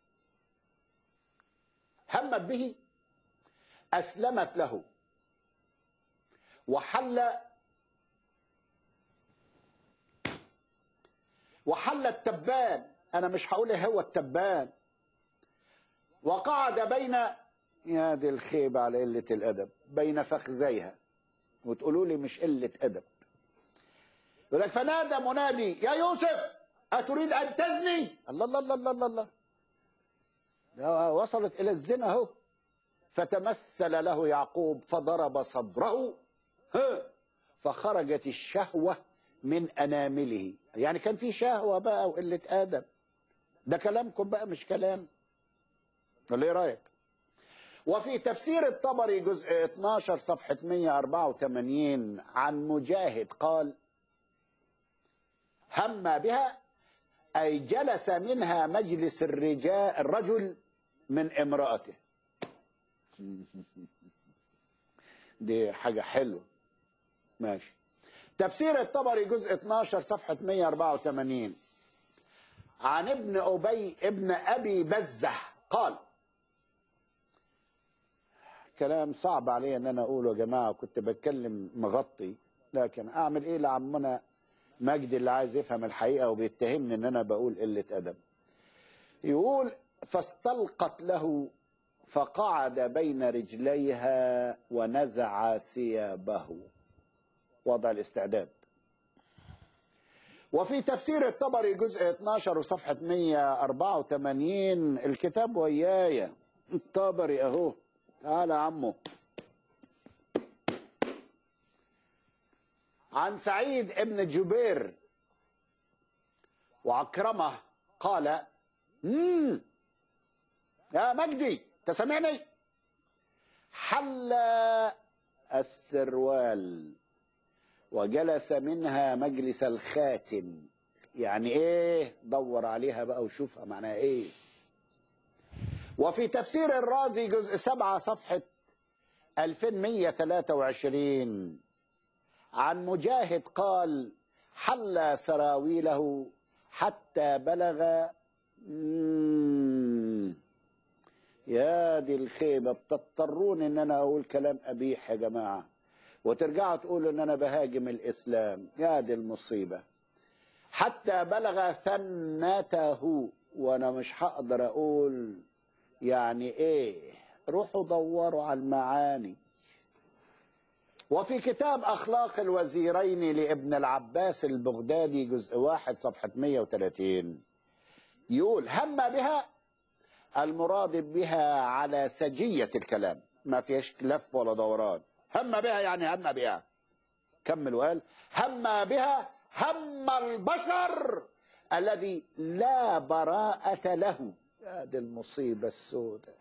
همت به أسلمت له وحل وحل التبان أنا مش هقول إيه هو التبان وقعد بين يا دي الخيبة على قلة الأدب بين فخذيها وتقولوا لي مش قلة أدب يقول لك فنادى منادي يا يوسف أتريد أن تزني الله الله الله الله الله, الله. ده وصلت إلى الزنا أهو فتمثل له يعقوب فضرب صدره ها فخرجت الشهوة من أنامله يعني كان في شهوة بقى وقلة آدب ده كلامكم بقى مش كلام ولا ايه رايك وفي تفسير الطبري جزء 12 صفحة 184 عن مجاهد قال هم بها أي جلس منها مجلس الرجال الرجل من امرأته دي حاجة حلوة ماشي تفسير الطبري جزء 12 صفحة 184 عن ابن أبي ابن أبي بزة قال كلام صعب علي ان انا اقوله يا جماعه كنت بتكلم مغطي لكن اعمل ايه لعمنا مجدي اللي عايز يفهم الحقيقه وبيتهمني ان انا بقول قله ادب يقول فاستلقت له فقعد بين رجليها ونزع ثيابه وضع الاستعداد وفي تفسير الطبري جزء 12 وصفحة 184 الكتاب ويايا الطبري اهو تعالى يا عمو عن سعيد ابن جبير وعكرمة قال مم يا مجدي تسمعني حل السروال وجلس منها مجلس الخاتم يعني ايه دور عليها بقى وشوفها معناها ايه وفي تفسير الرازي جزء سبعة صفحة 2123 عن مجاهد قال حل سراويله حتى بلغ مم. يا دي الخيبة بتضطرون ان انا اقول كلام قبيح يا جماعة وترجعوا تقولوا ان انا بهاجم الاسلام يا دي المصيبة حتى بلغ ثنته وانا مش هقدر اقول يعني ايه روحوا دوروا على المعاني وفي كتاب أخلاق الوزيرين لابن العباس البغدادي جزء واحد صفحة 130 يقول هم بها المراد بها على سجية الكلام ما فيش لف ولا دوران هم بها يعني هم بها كمل وقال هم بها هم البشر الذي لا براءة له هذه المصيبة السوداء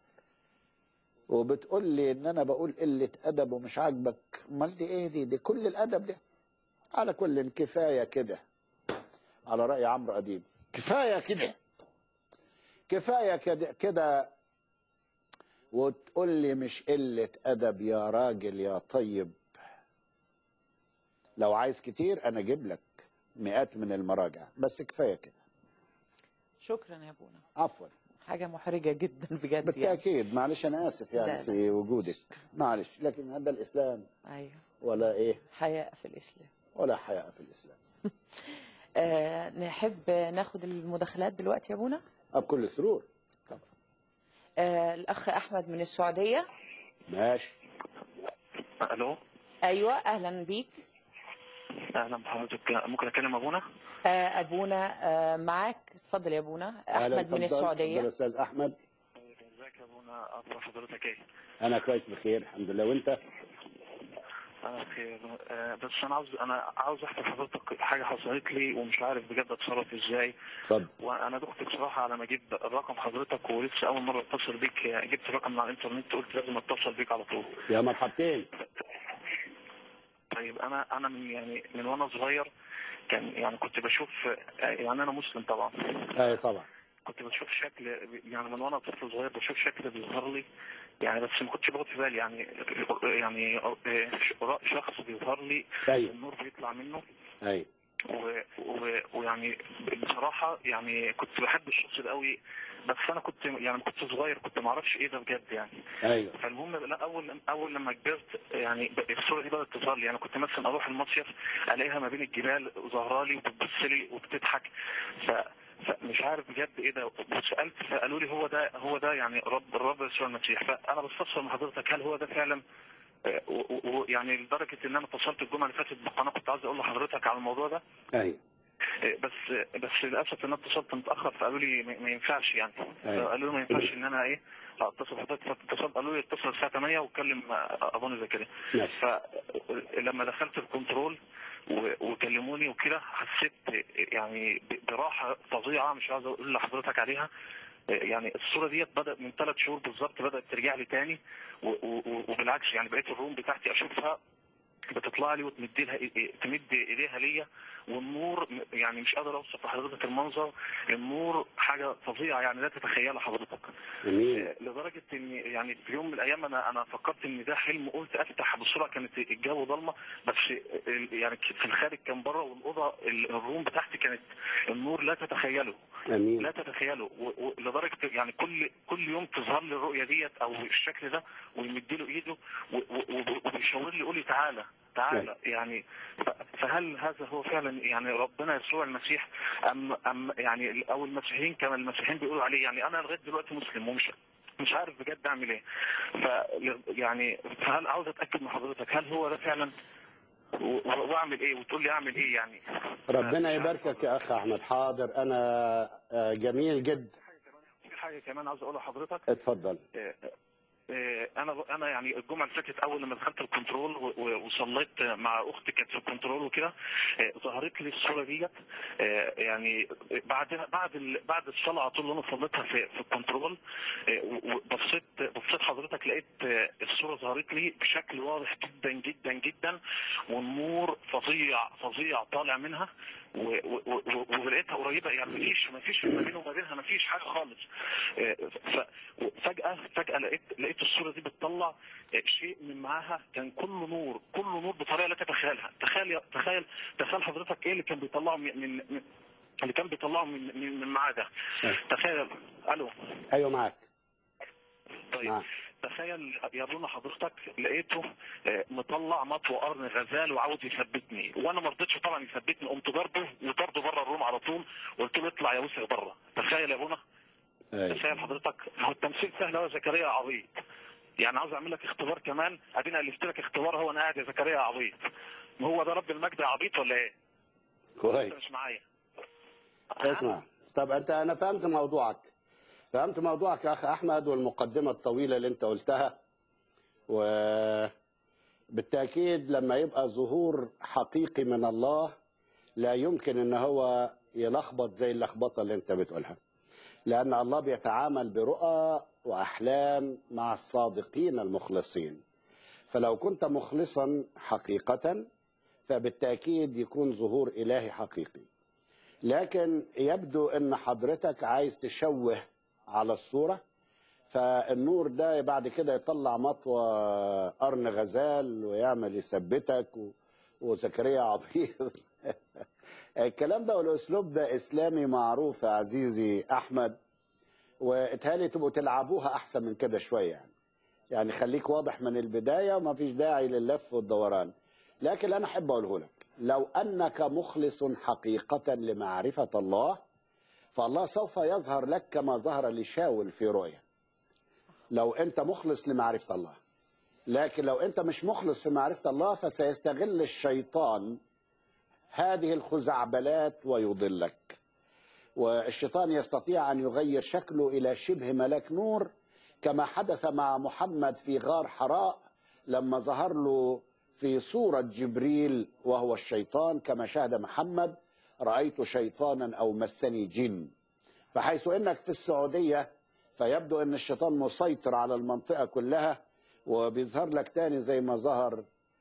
وبتقول لي ان انا بقول قلة ادب ومش عاجبك امال دي ايه دي دي كل الادب ده على كل كفاية كده على رأي عمرو أديب كفاية كده كفاية كده كده وتقول لي مش قلة أدب يا راجل يا طيب لو عايز كتير أنا أجيب لك مئات من المراجع بس كفاية كده شكرا يا ابونا عفوا حاجه محرجه جدا بجد يعني بالتأكيد معلش أنا آسف يعني لا، لا. في وجودك معلش لكن هذا الإسلام ايوه ولا إيه حياء في الاسلام ولا حياء في الإسلام آه نحب ناخد المداخلات دلوقتي يا ابونا بكل سرور طبعا آه الاخ احمد من السعوديه ماشي الو ايوه اهلا بيك اهلا بحضرتك ممكن اكلم ابونا آه ابونا آه معاك اتفضل يا ابونا أهلا، احمد من اتفضل. السعوديه اتفضل أستاذ أحمد ازيك يا ابونا اخبار حضرتك ايه أنا كويس بخير الحمد لله وأنت انا بخير آه، بس انا عاوز انا عاوز احكي لحضرتك حاجه حصلت لي ومش عارف بجد اتصرف ازاي اتفضل وانا دخت بصراحه على ما اجيب رقم حضرتك ولسه اول مره اتصل بيك آه، جبت رقم من على الانترنت قلت لازم اتصل بيك على طول يا مرحبتين طيب انا انا من يعني من وانا صغير كان يعني كنت بشوف آه، يعني انا مسلم طبعا اي طبعا كنت بشوف شكل يعني من وانا طفل صغير بشوف شكل بيظهر لي يعني بس ما كنتش باخد في بالي يعني يعني شخص بيظهر لي ايوه النور بيطلع منه ايوه و- و- ويعني بصراحة يعني كنت بحب الشخص ده قوي بس انا كنت يعني كنت صغير كنت ما اعرفش ايه ده بجد يعني ايوه فالمهم لا اول اول لما كبرت يعني ب- الصوره دي بدات تظهر لي يعني كنت مثلا اروح المصيف الاقيها ما بين الجبال ظاهره لي وبتبص لي وبتضحك ف فمش عارف بجد ايه ده وسالت فقالوا لي هو ده هو ده يعني رب الرب يسوع المسيح فانا بستفسر من حضرتك هل هو ده فعلا آه، و- و- ويعني لدرجه ان انا اتصلت الجمعه اللي فاتت بالقناه كنت عايز اقول لحضرتك على الموضوع ده ايوه بس بس للاسف ان انا اتصلت متاخر فقالوا لي ما ما ينفعش يعني أيوة. قالوا لي ما ينفعش ان انا ايه اتصل بحضرتك فاتصلت قالوا لي اتصل الساعه 8 وكلم ابونا زكريا ماشي فلما دخلت الكنترول و- وكلموني وكده حسيت يعني ب- براحه فظيعه مش عايز اقول لحضرتك عليها يعني الصوره ديت بدات من ثلاث شهور بالظبط بدات ترجع لي تاني و- و- وبالعكس يعني بقيت الروم بتاعتي اشوفها بتطلع لي وتمد لها تمد ايديها ليا والنور يعني مش قادر اوصف لحضرتك المنظر النور حاجه فظيعه يعني لا تتخيلها حضرتك امين لدرجه ان يعني في يوم من الايام انا انا فكرت ان ده حلم قلت افتح بسرعه كانت الجو ضلمه بس يعني في الخارج كان بره والاوضه الروم بتاعتي كانت النور لا تتخيله امين لا تتخيله و- و- لدرجه يعني كل كل يوم تظهر لي الرؤيه ديت او الشكل ده ويمد له ايده و- و- وبيشاور لي يقول لي تعالى تعالى يعني ف- فهل هذا هو فعلا يعني ربنا يسوع المسيح ام ام يعني او المسيحيين كما المسيحيين بيقولوا عليه يعني انا لغايه دلوقتي مسلم ومش مش عارف بجد اعمل ايه ف يعني فهل عاوز اتاكد من حضرتك هل هو ده فعلا و- و- واعمل ايه وتقول لي اعمل ايه يعني ربنا يباركك يا اخ احمد حاضر انا آه، جميل جدا في حاجه كمان عاوز اقولها لحضرتك اتفضل آه، انا انا يعني الجمعه اللي فاتت اول لما دخلت الكنترول و- و- وصليت مع اختي كانت في الكنترول وكده آه، ظهرت لي الصوره ديت آه، يعني بعد بعد ال- بعد الصلاه على طول اللي انا صليتها في في الكنترول آه، و- وبصيت بصيت حضرتك لقيت آه، الصوره ظهرت لي بشكل واضح جدا جدا جدا والنور فظيع فظيع طالع منها و- و- و- ولقيتها قريبه يعني مفيش مفيش ما بينه وما بينها مفيش حاجه خالص آه، ف- فجاه فجاه لقيت لقيت الصوره دي بتطلع آه، شيء من معاها كان كله نور كله نور بطريقه لا تتخيلها تخيل تخيل تخيل حضرتك ايه اللي كان بيطلعه من, من من- اللي كان بيطلعه من من, من معاه ده أيوة. تخيل الو ايوه معاك طيب نعم. تخيل يا رونا حضرتك لقيته آه، مطلع مطوى قرن غزال وعاوز يثبتني وانا ما رضيتش طبعا يثبتني قمت ضربه وطرده بره الروم على طول قلت له اطلع يا وسخ بره تخيل يا رونا ايوه تخيل حضرتك هو التمثيل سهل هو زكريا عبيط يعني عاوز اعمل لك اختبار كمان ادينا الفت لك اختبار هو انا قاعد يا زكريا عبيط هو ده رب المجد يا عبيط ولا ايه؟ كويس انت مش معايا اسمع طب انت انا فهمت موضوعك فهمت موضوعك يا اخ احمد والمقدمه الطويله اللي انت قلتها وبالتاكيد لما يبقى ظهور حقيقي من الله لا يمكن ان هو يلخبط زي اللخبطه اللي انت بتقولها لان الله بيتعامل برؤى واحلام مع الصادقين المخلصين فلو كنت مخلصا حقيقه فبالتاكيد يكون ظهور الهي حقيقي لكن يبدو ان حضرتك عايز تشوه على الصورة فالنور ده بعد كده يطلع مطوى قرن غزال ويعمل يثبتك و... وزكريا عبيط الكلام ده والاسلوب ده اسلامي معروف يا عزيزي احمد واتهالي تبقوا تلعبوها احسن من كده شويه يعني يعني خليك واضح من البدايه وما فيش داعي لللف والدوران لكن انا احب اقوله لك لو انك مخلص حقيقه لمعرفه الله فالله سوف يظهر لك كما ظهر لشاول في رؤيا لو انت مخلص لمعرفه الله لكن لو انت مش مخلص في معرفه الله فسيستغل الشيطان هذه الخزعبلات ويضلك والشيطان يستطيع ان يغير شكله الى شبه ملاك نور كما حدث مع محمد في غار حراء لما ظهر له في صورة جبريل وهو الشيطان كما شاهد محمد رأيت شيطانا أو مسني جن فحيث أنك في السعودية فيبدو أن الشيطان مسيطر على المنطقة كلها وبيظهر لك تاني زي ما ظهر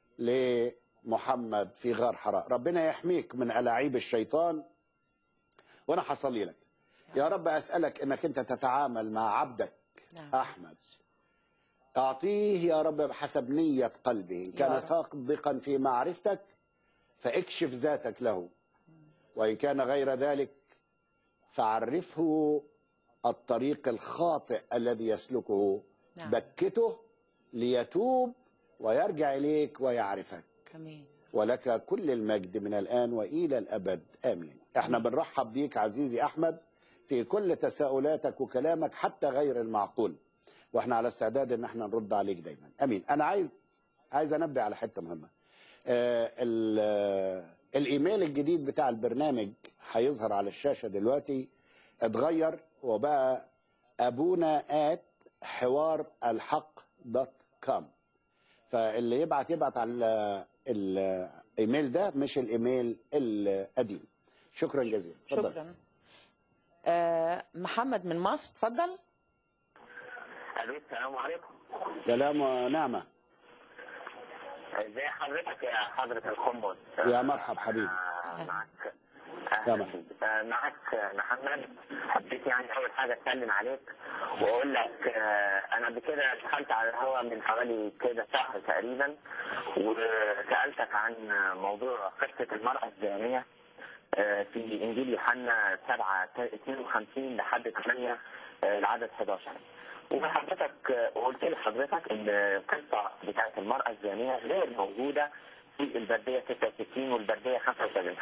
لمحمد في غار حراء ربنا يحميك من ألاعيب الشيطان وأنا حصلي لك يا رب أسألك أنك أنت تتعامل مع عبدك نعم. أحمد أعطيه يا رب بحسب نية قلبه إن يا كان رب. صادقا في معرفتك فاكشف ذاتك له وإن كان غير ذلك فعرفه الطريق الخاطئ الذي يسلكه نعم. بكته ليتوب ويرجع إليك ويعرفك امين ولك كل المجد من الآن وإلى الأبد آمين احنا بنرحب بيك عزيزي أحمد في كل تساؤلاتك وكلامك حتى غير المعقول واحنا على استعداد ان احنا نرد عليك دايما امين انا عايز عايز انبه على حته مهمه آه ال- آه، الايميل الجديد بتاع البرنامج هيظهر على الشاشه دلوقتي اتغير وبقى ابونا ات حوار الحق دوت كوم فاللي يبعت يبعت على ال- الايميل ده مش الايميل القديم شكرا جزيلا اتفضل. شكرا آه محمد من مصر اتفضل الو السلام عليكم سلام ونعمه ازي حضرتك يا حضرة القنبل يا مرحب حبيبي آه، معك يا مرحب. آه، معك محمد حبيت يعني اول حاجه اسلم عليك واقول لك آه، انا قبل كده دخلت على الهواء من حوالي كده شهر تقريبا وسالتك عن موضوع قصه المراه الزانيه آه، في انجيل يوحنا 7 52 لحد 8 آه، العدد 11 وحضرتك آه، قلت لحضرتك ان القصه بتاعت المراه الزانيه غير موجوده في البرديه 66 والبرديه 75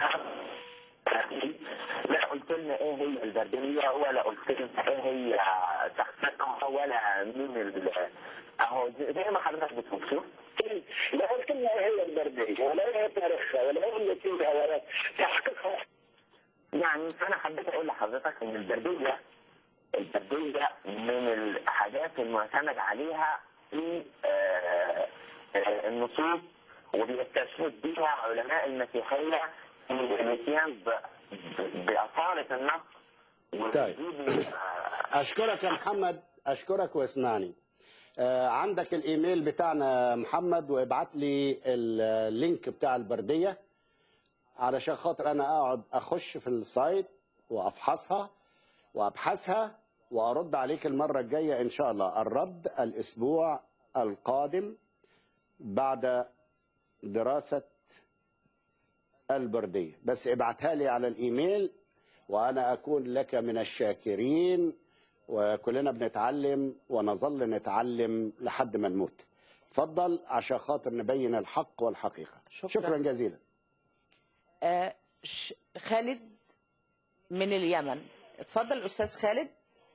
لا قلت لنا ايه هي البرديه ولا قلت لنا ايه هي شخصيتها ولا مين ال اهو زي زي ما حضرتك بتقول شوف لا قلت لنا ايه هي البرديه ولا ايه تاريخها ولا ايه اللي فيها ولا تحقيقها يعني انا حبيت اقول لحضرتك ان البرديه البرديه من الحاجات المعتمد عليها في آه، آه، النصوص وبيستشهد بها علماء المسيحيه في الاتيان ب- ب- باصاله النص طيب. وتجديد آه، اشكرك يا محمد اشكرك واسمعني آه عندك الايميل بتاعنا يا محمد وابعت لي اللينك بتاع البرديه علشان خاطر انا اقعد اخش في السايت وافحصها وابحثها وارد عليك المره الجايه ان شاء الله الرد الاسبوع القادم بعد دراسه البرديه بس ابعتها لي على الايميل وانا اكون لك من الشاكرين وكلنا بنتعلم ونظل نتعلم لحد ما نموت اتفضل عشان خاطر نبين الحق والحقيقه شكراً. شكرا جزيلا آه ش- خالد من اليمن اتفضل استاذ خالد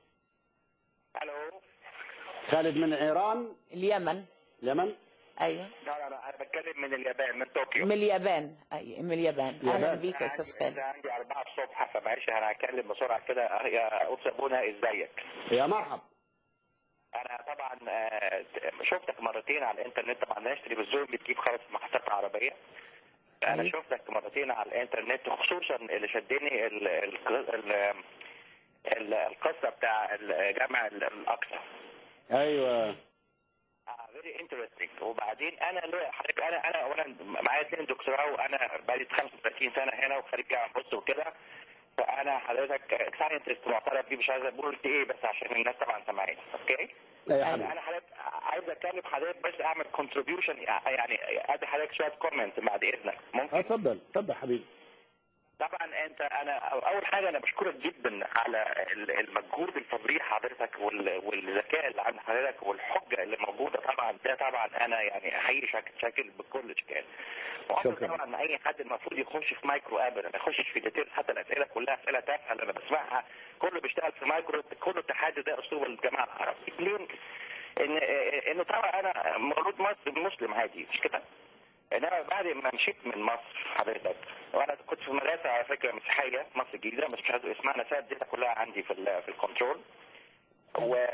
الو خالد من ايران اليمن اليمن ايوه لا لا لا انا بتكلم من اليابان من طوكيو من اليابان اي من اليابان اهلا اليابان. بيك يا استاذ خالد عندي أربعة الصبح فمعلش أنا هتكلم بسرعة كده يا أستاذ بونا إزيك؟ يا مرحب أنا طبعا آه، شفتك مرتين على الإنترنت طبعا مالناش تلفزيون بتجيب خالص محطات عربية أنا أيوة. شفتك مرتين على الإنترنت خصوصا اللي شدني ال- ال- ال- ال- القصة بتاع الجامع الأقصى ايوه فيري انترستنج وبعدين انا ليه حضرتك انا انا اولا معايا اثنين دكتوراه وانا بقالي 35 سنه هنا وخريج جامعه بص وكده فانا حضرتك ساينتست معترف بيه مش عايز اقول قلت ايه بس عشان الناس طبعا سامعين اوكي يا حبيبي انا حضرتك عايز اتكلم حضرتك بس اعمل كونتريبيوشن يعني ادي حضرتك شويه كومنت بعد اذنك ممكن اتفضل اتفضل حبيبي طبعا انت انا اول حاجه انا بشكرك جدا على ال- المجهود الفظيع حضرتك وال- والذكاء اللي عند حضرتك والحجه اللي موجوده طبعا ده طبعا انا يعني احيي شكل شكل بكل اشكال وعمر شكراً. طبعا اي حد المفروض يخش في مايكرو ابدا ما يخشش في ديتيلز حتى الاسئله كلها اسئله تافهه اللي انا بسمعها كله بيشتغل في مايكرو كله تحدي ده اسلوب الجماعه العرب اثنين ان ان طبعا انا مولود مصري مسلم عادي مش كده انما بعد ما مشيت من مصر حضرتك وانا كنت في مدرسه على فكره مسيحيه مصر الجديده بس مش عايز اسمها انا سايب ديتها كلها عندي في ال في الكنترول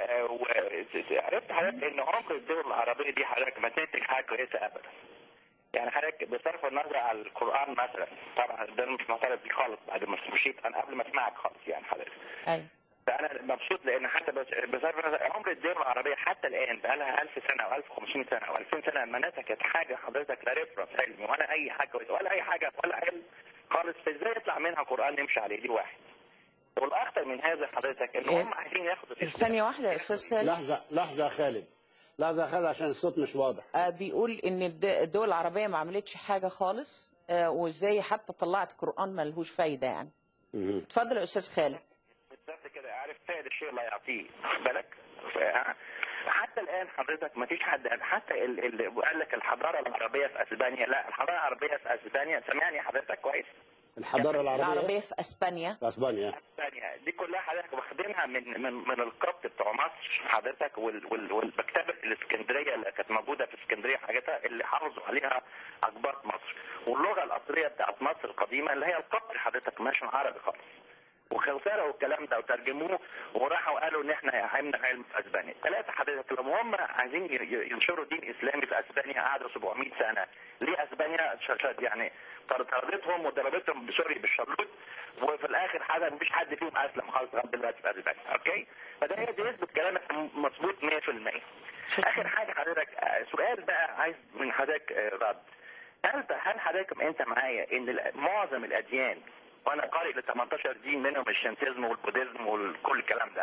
وعرفت حضرتك ان عمر الدول العربيه دي حضرتك ما تنتج حاجه كويسه ابدا يعني حضرتك بصرف النظر على القران مثلا طبعا ده أنا مش معترض بيه خالص بعد ما مشيت انا قبل ما اسمعك خالص يعني حضرتك ايوه فانا مبسوط لان حتى بس- بصرف النظر عمر الدول العربيه حتى الان بقى لها 1000 سنه او 1500 سنه او 2000 سنه لما نسكت حاجه حضرتك لا ريفرنس علمي ولا اي حاجه ولا اي حاجه ولا علم خالص فازاي يطلع منها قران نمشي عليه دي واحد والاخطر من هذا حضرتك ان إيه؟ هم عايزين ياخدوا ثانية واحدة يا أستاذ خالد لحظه لحظه يا خالد لحظه يا خالد عشان الصوت مش واضح آه، بيقول ان الد- الدول العربيه ما عملتش حاجه خالص آه، وازاي حتى طلعت قران ملهوش فايده يعني مهم. اتفضل يا استاذ خالد بالظبط كده عارف فاعل الشيء لا يعطيه خد بالك ف- حتى الان حضرتك ما فيش حد حتى ال- اللي قال لك الحضاره العربيه في اسبانيا لا الحضاره العربيه في اسبانيا سامعني حضرتك كويس الحضاره العربيه العربيه في اسبانيا في اسبانيا اسبانيا دي كلها حضرتك واخدينها من من من القبط بتوع مصر حضرتك وال- وال- والمكتبه الاسكندريه اللي كانت موجوده في اسكندريه حاجتها اللي حافظوا عليها اقباط مصر واللغه الاصليه بتاعت مصر القديمه اللي هي القبط حضرتك مش عربي خالص وخسروا الكلام ده وترجموه وراحوا قالوا ان احنا علمنا علم في اسبانيا ثلاثه حضرتك لما هم عايزين ي- ي- ينشروا دين اسلامي في اسبانيا قعدوا 700 سنه ليه اسبانيا ش- ش- يعني طردتهم وضربتهم بسوري بالشلوت وفي الاخر حاجه مفيش حد فيهم اسلم خالص لغايه دلوقتي في اسبانيا اوكي فده هي دي يثبت كلامك مظبوط 100% اخر حاجه حضرتك آه، سؤال بقى عايز من حضرتك آه، رد هل هل حضرتك انت معايا ان ال- معظم الاديان وانا قارئ ل 18 دين منهم الشنتيزم والبوديزم وكل الكلام ده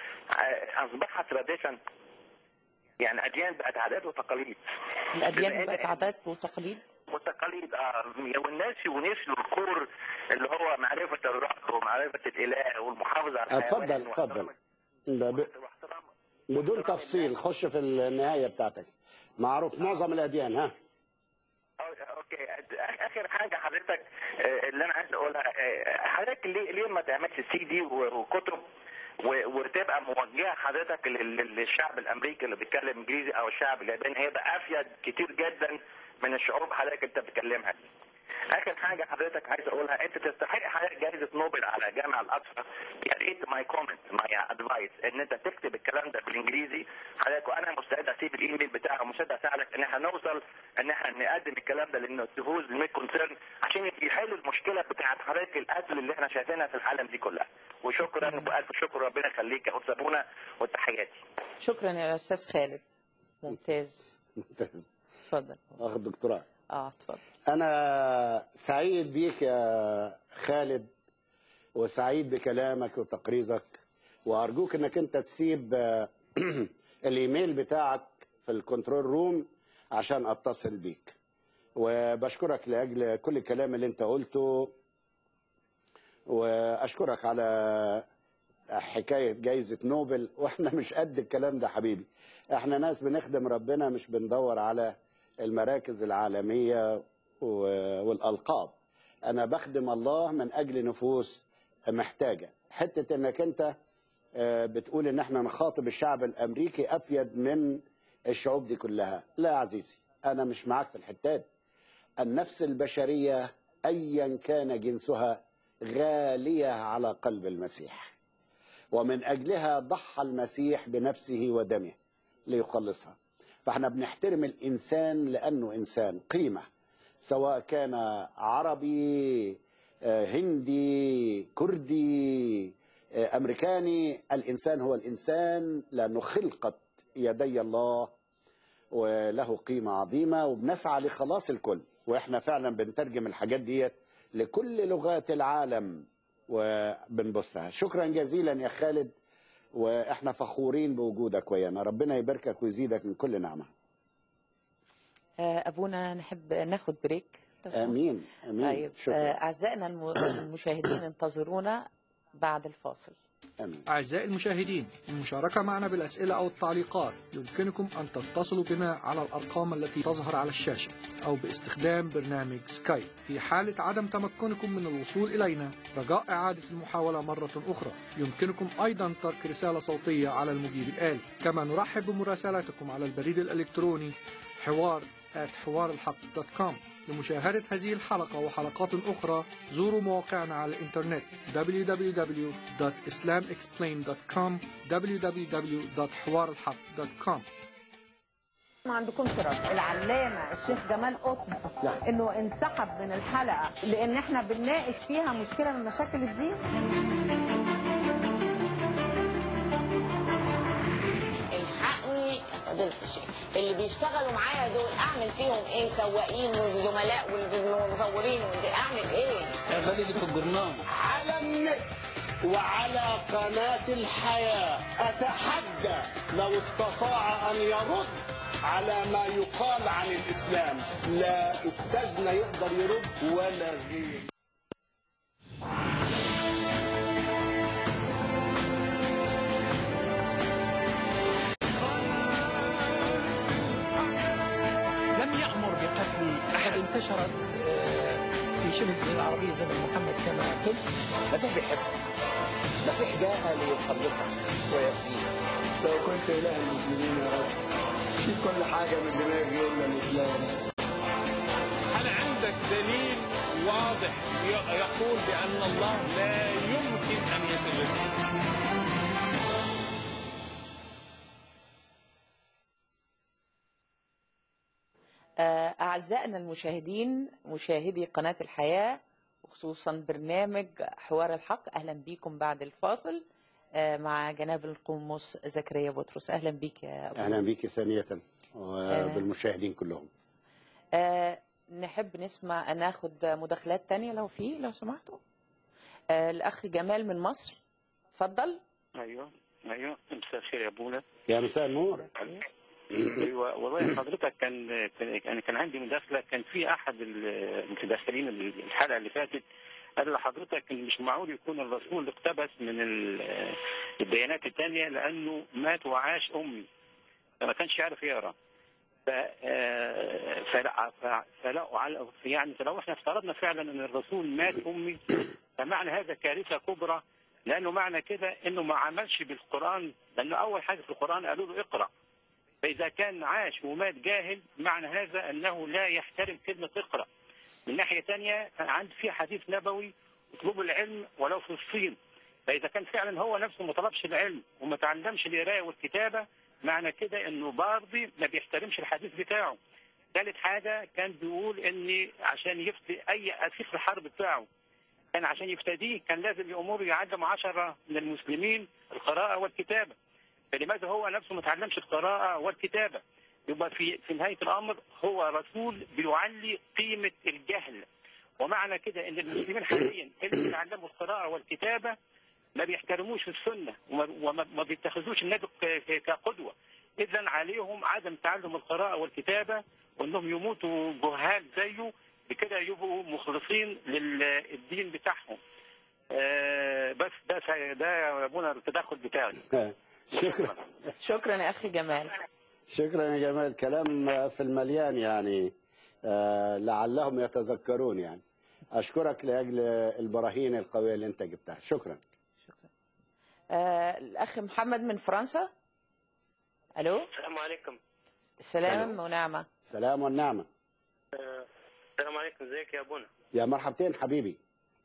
آه، اصبحت تراديشن يعني اديان بقت عادات وتقاليد الاديان بما إن- بقت عادات وتقاليد وتقاليد اه والناس ونسيوا الكور اللي هو معرفه الرب ومعرفه الاله والمحافظه على اتفضل الحيوان اتفضل واحترام- ده ب- واحترام بدون تفصيل خش في النهايه بتاعتك معروف معظم الاديان ها أو- اوكي أد- اخر حاجه حضرتك آه، اللي انا عايز اقولها آه، حضرتك ليه ليه ما تعملش سي دي و- وكتب و- وتبقى موجهه حضرتك لل- لل- للشعب الامريكي اللي بيتكلم انجليزي او الشعب الياباني هيبقى افيد كتير جدا من الشعوب حضرتك انت بتكلمها دي. اخر حاجه حضرتك عايز اقولها انت تستحق حضرتك جائزه نوبل على جامعه الاقصى يا ريت ماي كومنت ماي ادفايس ان انت تكتب الكلام ده بالانجليزي حضرتك وانا مستعد اسيب الايميل بتاعي ومستعد اساعدك ان احنا نوصل ان احنا نقدم الكلام ده لانه تفوز للميد كونسيرن عشان يحل المشكله بتاعت حضرتك القتل اللي احنا شايفينها في العالم دي كلها وشكرا والف شكر ربنا يخليك يا استاذ ابونا وتحياتي شكرا يا استاذ خالد ممتاز ممتاز اتفضل واخد دكتوراه اه اتفضل أنا سعيد بيك يا خالد وسعيد بكلامك وتقريزك وأرجوك إنك أنت تسيب آه، الإيميل بتاعك في الكنترول روم عشان أتصل بيك وبشكرك لأجل كل الكلام اللي أنت قلته وأشكرك على حكاية جايزة نوبل وإحنا مش قد الكلام ده حبيبي إحنا ناس بنخدم ربنا مش بندور على المراكز العالمية و- والألقاب أنا بخدم الله من أجل نفوس محتاجة حتة إنك أنت آه، بتقول إن إحنا نخاطب الشعب الأمريكي أفيد من الشعوب دي كلها لا يا عزيزي أنا مش معاك في الحتات النفس البشرية أيا كان جنسها غالية على قلب المسيح ومن أجلها ضحى المسيح بنفسه ودمه ليخلصها فاحنا بنحترم الإنسان لأنه إنسان قيمة سواء كان عربي آه، هندي كردي آه، أمريكاني الإنسان هو الإنسان لأنه خلقت يدي الله وله قيمة عظيمة وبنسعى لخلاص الكل وإحنا فعلا بنترجم الحاجات ديت لكل لغات العالم وبنبثها شكرا جزيلا يا خالد واحنا فخورين بوجودك ويانا ربنا يباركك ويزيدك من كل نعمه آه، ابونا نحب ناخد بريك لو سمحت. امين امين طيب آه، شكرا اعزائنا الم- المشاهدين انتظرونا بعد الفاصل امين أعزائي المشاهدين للمشاركة معنا بالأسئلة أو التعليقات يمكنكم أن تتصلوا بنا على الأرقام التي تظهر على الشاشة أو باستخدام برنامج سكايب في حالة عدم تمكنكم من الوصول إلينا رجاء إعادة المحاولة مرة أخرى يمكنكم أيضا ترك رسالة صوتية على المجيب الآلي كما نرحب بمراسلاتكم على البريد الإلكتروني حوار حوار الحق دوت كوم لمشاهدة هذه الحلقة وحلقات أخرى زوروا مواقعنا على الإنترنت www.islamexplained.com www.حوارالحق.com ما عندكمش رد العلامه الشيخ جمال قطب انه انسحب من الحلقه لان احنا بنناقش فيها مشكله من مشاكل الدين الحقني يا فضيلة الشيخ اللي بيشتغلوا معايا دول اعمل فيهم ايه سواقين وزملاء والمصورين واللي اعمل ايه على النت وعلى قناة الحياة أتحدى لو استطاع أن يرد على ما يقال عن الإسلام لا أستاذنا يقدر يرد ولا غير لم يأمر بقتل أحد انتشرت آه، في شبه الجزيرة العربية زمن محمد كما قلت المسيح بيحبك المسيح جاء ليخلصك ويفديك لو كنت إله المسلمين يا رب شيل كل حاجة من دماغي إلا الإسلام هل عندك دليل واضح ي- يقول بأن الله لا يمكن أن يتجسد آه، أعزائنا المشاهدين مشاهدي قناة الحياة وخصوصا برنامج حوار الحق أهلا بكم بعد الفاصل آه، مع جناب القمص زكريا بطرس أهلا بك يا أبو أهلا بك ثانية وبالمشاهدين كلهم آه، نحب نسمع ناخد مداخلات تانية لو في لو سمحتوا آه، الأخ جمال من مصر اتفضل ايوه ايوه مساء الخير يا ابونا يا مساء النور ايوه والله حضرتك كان كان كان عندي مداخله كان في احد المتداخلين الحلقه اللي فاتت قال لحضرتك ان مش معقول يكون الرسول اقتبس من ال- الديانات الثانيه لانه مات وعاش امي فما كانش يعرف يقرا ف آه، فلا ف- فلا على- يعني فلو احنا افترضنا فعلا ان الرسول مات امي فمعنى هذا كارثه كبرى لانه معنى كده انه ما عملش بالقران لانه اول حاجه في القران قالوا له اقرا فإذا كان عاش ومات جاهل معنى هذا أنه لا يحترم كلمة اقرأ من ناحية ثانية عند في حديث نبوي اطلبوا العلم ولو في الصين فإذا كان فعلا هو نفسه ما طلبش العلم وما تعلمش القراية والكتابة معنى كده أنه برضه ما بيحترمش الحديث بتاعه ثالث حاجة كان بيقول أن عشان يفتي أي أسير الحرب بتاعه كان عشان يفتديه كان لازم يأمره يعلم عشرة من المسلمين القراءة والكتابة فلماذا هو نفسه ما تعلمش القراءة والكتابة يبقى في في نهاية الأمر هو رسول بيعلي قيمة الجهل ومعنى كده ان المسلمين حاليا اللي بيتعلموا القراءة والكتابة ما بيحترموش السنة وما, وما ما بيتخذوش النبي ك- ك- كقدوة إذا عليهم عدم تعلم القراءة والكتابة وأنهم يموتوا جهال زيه بكده يبقوا مخلصين للدين بتاعهم آه، بس ده ده يا ابونا التدخل بتاعي شكرا شكرا يا أخي جمال شكرا يا جمال كلام في المليان يعني آه، لعلهم يتذكرون يعني أشكرك لأجل البراهين القوية اللي أنت جبتها شكرا آه، الأخ محمد من فرنسا ألو السلام عليكم السلام ونعمة سلام والنعمة السلام عليكم ازيك يا ابونا يا مرحبتين حبيبي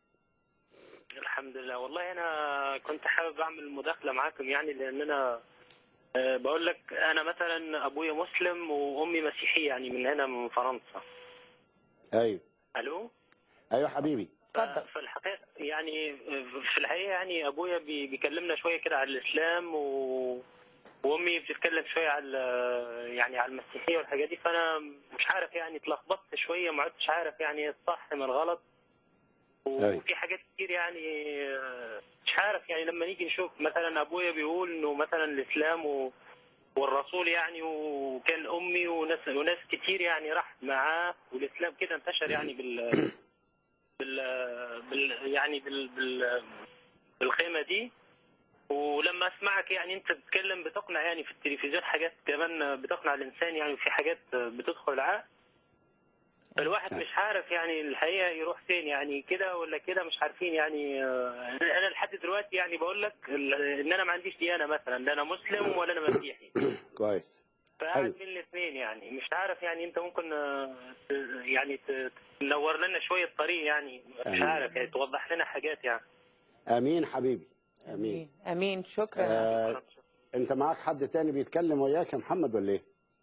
الحمد لله والله انا كنت حابب اعمل مداخله معاكم يعني لان انا آه، بقول لك انا مثلا ابويا مسلم وامي مسيحيه يعني من هنا من فرنسا أيوه الو أيوه حبيبي اتفضل في الحقيقه يعني في الحقيقه يعني ابويا بي- بيكلمنا شويه كده على الاسلام و... وامي بتتكلم شويه على يعني على المسيحيه والحاجات دي فانا مش عارف يعني اتلخبطت شويه ما عدتش عارف يعني ايه الصح من الغلط أيوه وفي حاجات كتير يعني آه، مش عارف يعني لما نيجي نشوف مثلا ابويا بيقول انه مثلا الاسلام و... والرسول يعني وكان امي وناس وناس كتير يعني راح معاه والاسلام كده انتشر يعني بال بال, بال... يعني بال... بال... بالخيمه دي ولما اسمعك يعني انت بتتكلم بتقنع يعني في التلفزيون حاجات كمان بتقنع الانسان يعني وفي حاجات بتدخل العقل الواحد مش عارف يعني الحقيقه يروح فين يعني كده ولا كده مش عارفين يعني آه، انا لحد دلوقتي يعني بقول لك ال- ان انا ما عنديش ديانه مثلا لا انا مسلم ولا انا مسيحي كويس فقاعد حلو. بين الاثنين يعني مش عارف يعني انت ممكن آه، ت- يعني ت- تنور لنا شويه طريق يعني مش آمين. عارف يعني توضح لنا حاجات يعني أمين حبيبي أمين أمين شكرا آه، أنت معاك حد تاني بيتكلم وياك يا محمد ولا إيه؟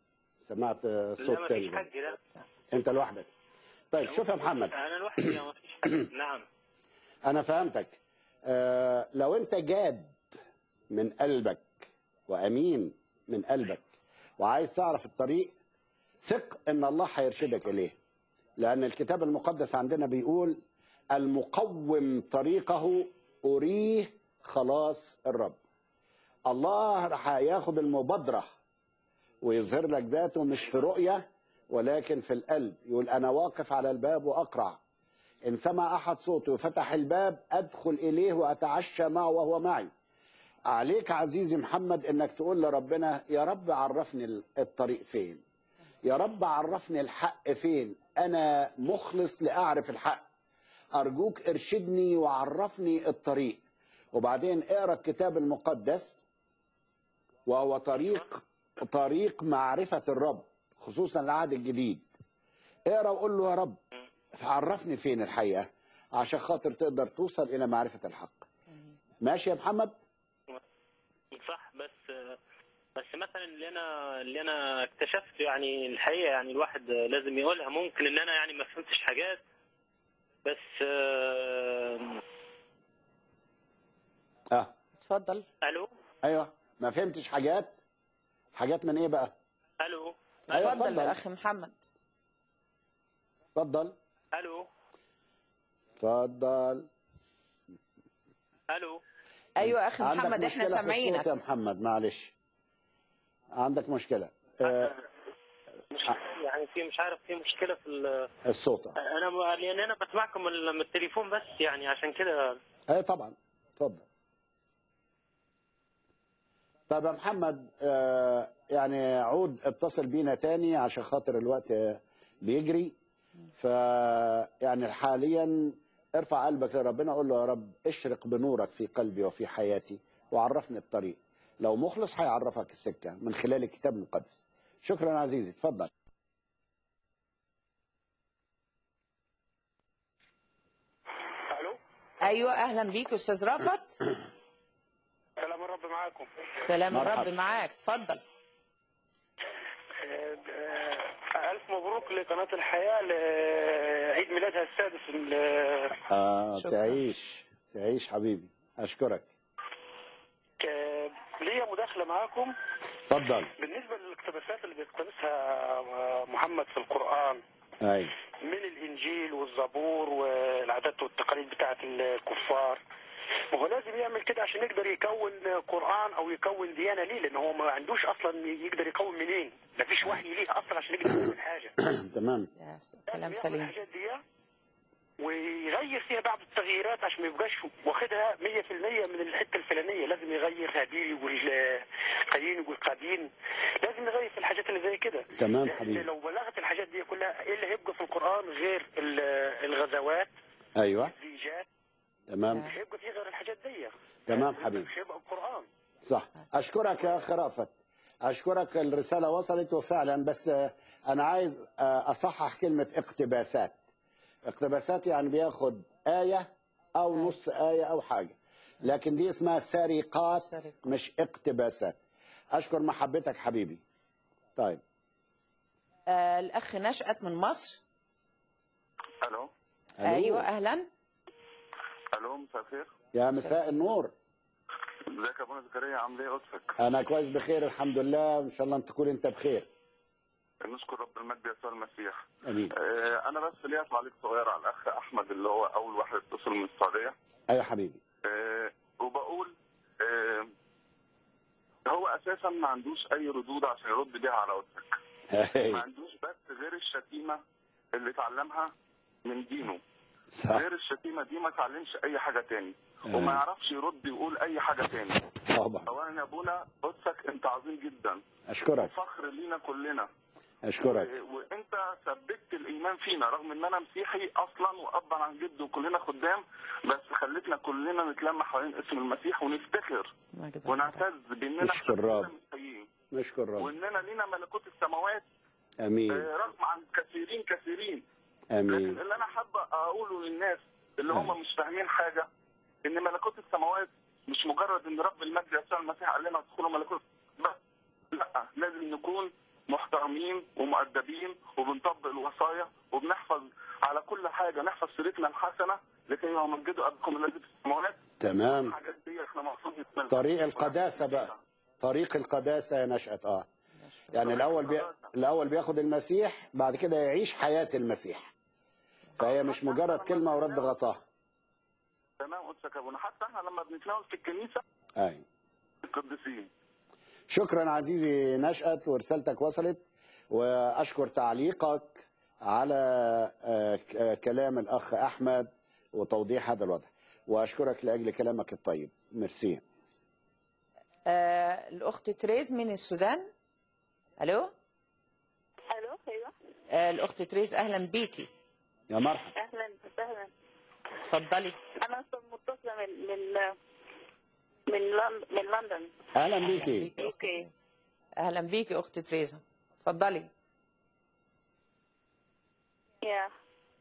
سمعت لا صوت ما تاني فيش حد لا انت لوحدك طيب شوف يا محمد انا لوحدي لا ما فيش حد نعم انا فهمتك آه لو انت جاد من قلبك وامين من قلبك وعايز تعرف الطريق ثق ان الله هيرشدك اليه لان الكتاب المقدس عندنا بيقول المقوم طريقه اريه خلاص الرب الله راح هياخد المبادره ويظهر لك ذاته مش في رؤيه ولكن في القلب يقول انا واقف على الباب واقرع إن سمع أحد صوته وفتح الباب أدخل إليه وأتعشى معه وهو معي عليك عزيزي محمد إنك تقول لربنا يا رب عرفني الطريق فين يا رب عرفني الحق فين أنا مخلص لأعرف الحق أرجوك ارشدني وعرفني الطريق وبعدين اقرأ الكتاب المقدس وهو طريق طريق معرفة الرب خصوصا العهد الجديد اقرأ وقول له يا رب عرفني فين الحقيقة عشان خاطر تقدر توصل إلى معرفة الحق ماشي يا محمد صح بس بس مثلا اللي انا اللي انا اكتشفته يعني الحقيقه يعني الواحد لازم يقولها ممكن ان انا يعني ما فهمتش حاجات بس آه، اه اتفضل الو ايوه ما فهمتش حاجات حاجات من ايه بقى الو أيوة، اتفضل اتفضل. يا اخ محمد اتفضل الو اتفضل الو ايوه يا اخ عندك محمد احنا مشكلة في سامعينك الصوت يا محمد معلش عندك مشكلة آه مش يعني في مش عارف في مشكله في ال- الصوت انا لان انا بسمعكم من من التليفون بس يعني عشان كده اي طبعا اتفضل طيب يا محمد آه يعني عود اتصل بينا تاني عشان خاطر الوقت آه، بيجري ف يعني حاليا ارفع قلبك لربنا قول له يا رب اشرق بنورك في قلبي وفي حياتي وعرفني الطريق لو مخلص هيعرفك السكة من خلال الكتاب المقدس شكرا عزيزي اتفضل الو ايوه اهلا بيك استاذ رأفت سلام الرب معاكم سلام مرحبا. الرب معاك اتفضل آه، آه، ألف مبروك لقناة الحياة لعيد ميلادها السادس ال- آه شكرا. تعيش تعيش حبيبي اشكرك آه، ليا مداخلة معاكم اتفضل بالنسبة للاقتباسات اللي بيقتبسها محمد في القرآن اي من الإنجيل والزبور والعادات والتقاليد بتاعة الكفار ما هو لازم يعمل كده عشان يقدر يكون قرآن أو يكون ديانة ليه لأن هو ما عندوش أصلا يقدر يكون منين ما فيش وحي ليه أصلا عشان يقدر يعمل حاجة تمام يا س- كلام يعمل سليم الحاجات دي ويغير فيها بعض التغييرات عشان ما يبقاش واخدها 100% من الحته الفلانيه لازم يغير هابيل يقول قايين يقول قابين لازم يغير في الحاجات اللي زي كده تمام لأن حبيبي. لو بلغت الحاجات دي كلها ايه اللي هيبقى في القران غير ال- الغزوات ايوه الزيجات تمام مش هيبقى فيه غير الحاجات دي تمام حبيبي مش هيبقى القران صح اشكرك يا اخ رأفت اشكرك الرساله وصلت وفعلا بس آه، انا عايز آه، اصحح كلمه اقتباسات اقتباسات يعني بياخد ايه او نص ايه او حاجه لكن دي اسمها سرقات سرقات. مش اقتباسات اشكر محبتك حبيبي طيب آه الاخ نشأت من مصر الو ألو. ايوه اهلا الو مساء الخير يا مساء النور ازيك يا ابونا زكريا عامل ايه قدسك انا كويس بخير الحمد لله ان شاء الله انت تكون انت بخير نشكر رب المجد يسوع المسيح امين آه، انا بس ليا تعليق صغير على الاخ احمد اللي هو اول واحد اتصل من السعوديه ايوه حبيبي آه، وبقول آه، هو اساسا ما عندوش اي ردود عشان يرد بيها على قدسك ما عندوش بس غير الشتيمه اللي اتعلمها من دينه صح غير الشتيمه دي ما اتعلمش اي حاجه تاني وما يعرفش يرد يقول اي حاجه تاني طبعا اولا يا ابونا قدسك انت عظيم جدا اشكرك فخر لينا كلنا اشكرك و- وانت ثبتت الايمان فينا رغم ان انا مسيحي اصلا وابا عن جد وكلنا خدام بس خلتنا كلنا نتلم حوالين اسم المسيح ونفتخر مجد ونعتز باننا نشكر كلنا رب. مسيحيين نشكر رب واننا لينا ملكوت السماوات امين آه، رغم عن كثيرين كثيرين لكن امين اللي انا حابه اقوله للناس اللي آه. هم مش فاهمين حاجه ان ملكوت السماوات مش مجرد ان رب المجد يسوع المسيح قال لنا ادخلوا ملكوت بس لا لازم نكون محترمين ومؤدبين وبنطبق الوصايا وبنحفظ على كل حاجه نحفظ سيرتنا الحسنه لكي يمجدوا ابكم الذي في السماوات تمام الحاجات دي احنا مقصودين منها. طريق القداسة بقى طريق القداسة يا نشأت اه يعني الأول بي... الأول بياخد المسيح بعد كده يعيش حياة المسيح فهي مش مجرد كلمة ورد غطاها تمام قدسك يا ابونا حتى احنا لما بنتناول في الكنيسه أي القديسين شكرا عزيزي نشأت ورسالتك وصلت وأشكر تعليقك على آه، ك- آه، كلام الأخ أحمد وتوضيح هذا الوضع وأشكرك لأجل كلامك الطيب ميرسي آه الأخت تريز من السودان ألو الو ايوه آه الأخت تريز أهلا بيكي يا مرحبا اهلا وسهلا اتفضلي انا اصلا متصله من من من لن- من لندن أهلا بيكي اوكي أهلا بيكي أخت تريزا اتفضلي يا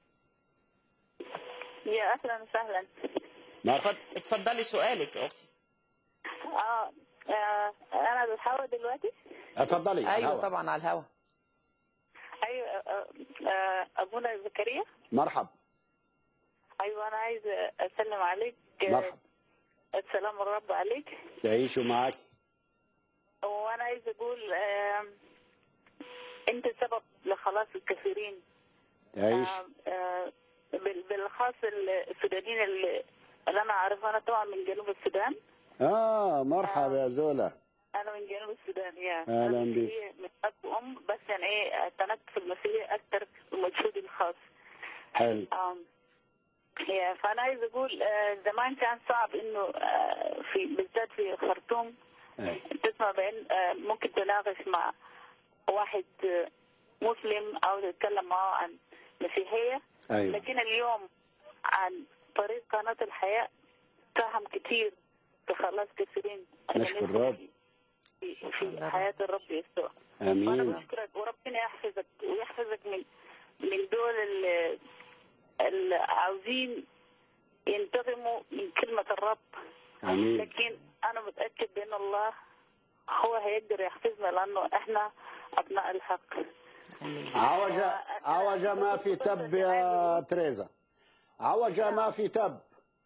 يا اهلا وسهلا مرحبا اتفضلي سؤالك يا أختي اه آه، انا بالهوا دلوقتي اتفضلي على أيوة الهوا. طبعا على الهوا ايوه آه، آه، ابونا زكريا مرحبا ايوه انا عايز اسلم عليك آه، مرحبا السلام الرب عليك تعيشوا معاك وانا عايز اقول آه، انت سبب لخلاص الكثيرين تعيش آه، آه، بال- بالاخص السودانيين اللي اللي انا اعرفها انا طبعا من جنوب السودان آه مرحبا يا زولا انا من جنوب السودان يا أهلاً أنا بيك. مسيحية من اب وام بس يعني ايه اعتنقت في المسيحيه اكثر بمجهودي الخاص حلو آم، يا فانا عايز اقول آه، زمان كان صعب انه آه، في بالذات في الخرطوم أي. تسمع بان آه، ممكن تناقش مع واحد آه، مسلم او تتكلم معه عن مسيحيه أيوة. لكن اليوم عن طريق قناه الحياه ساهم كثير في خلاص كثيرين نشكر الرب في, في حياه الرب يسوع آمين. وانا بشكرك وربنا يحفظك ويحفظك من من دول اللي, اللي عاوزين ينتظموا من كلمه الرب آمين. لكن انا متاكد بان الله هو هيقدر يحفظنا لانه احنا ابناء الحق عوج عوج ما في تب يا تريزا عوج ما في تب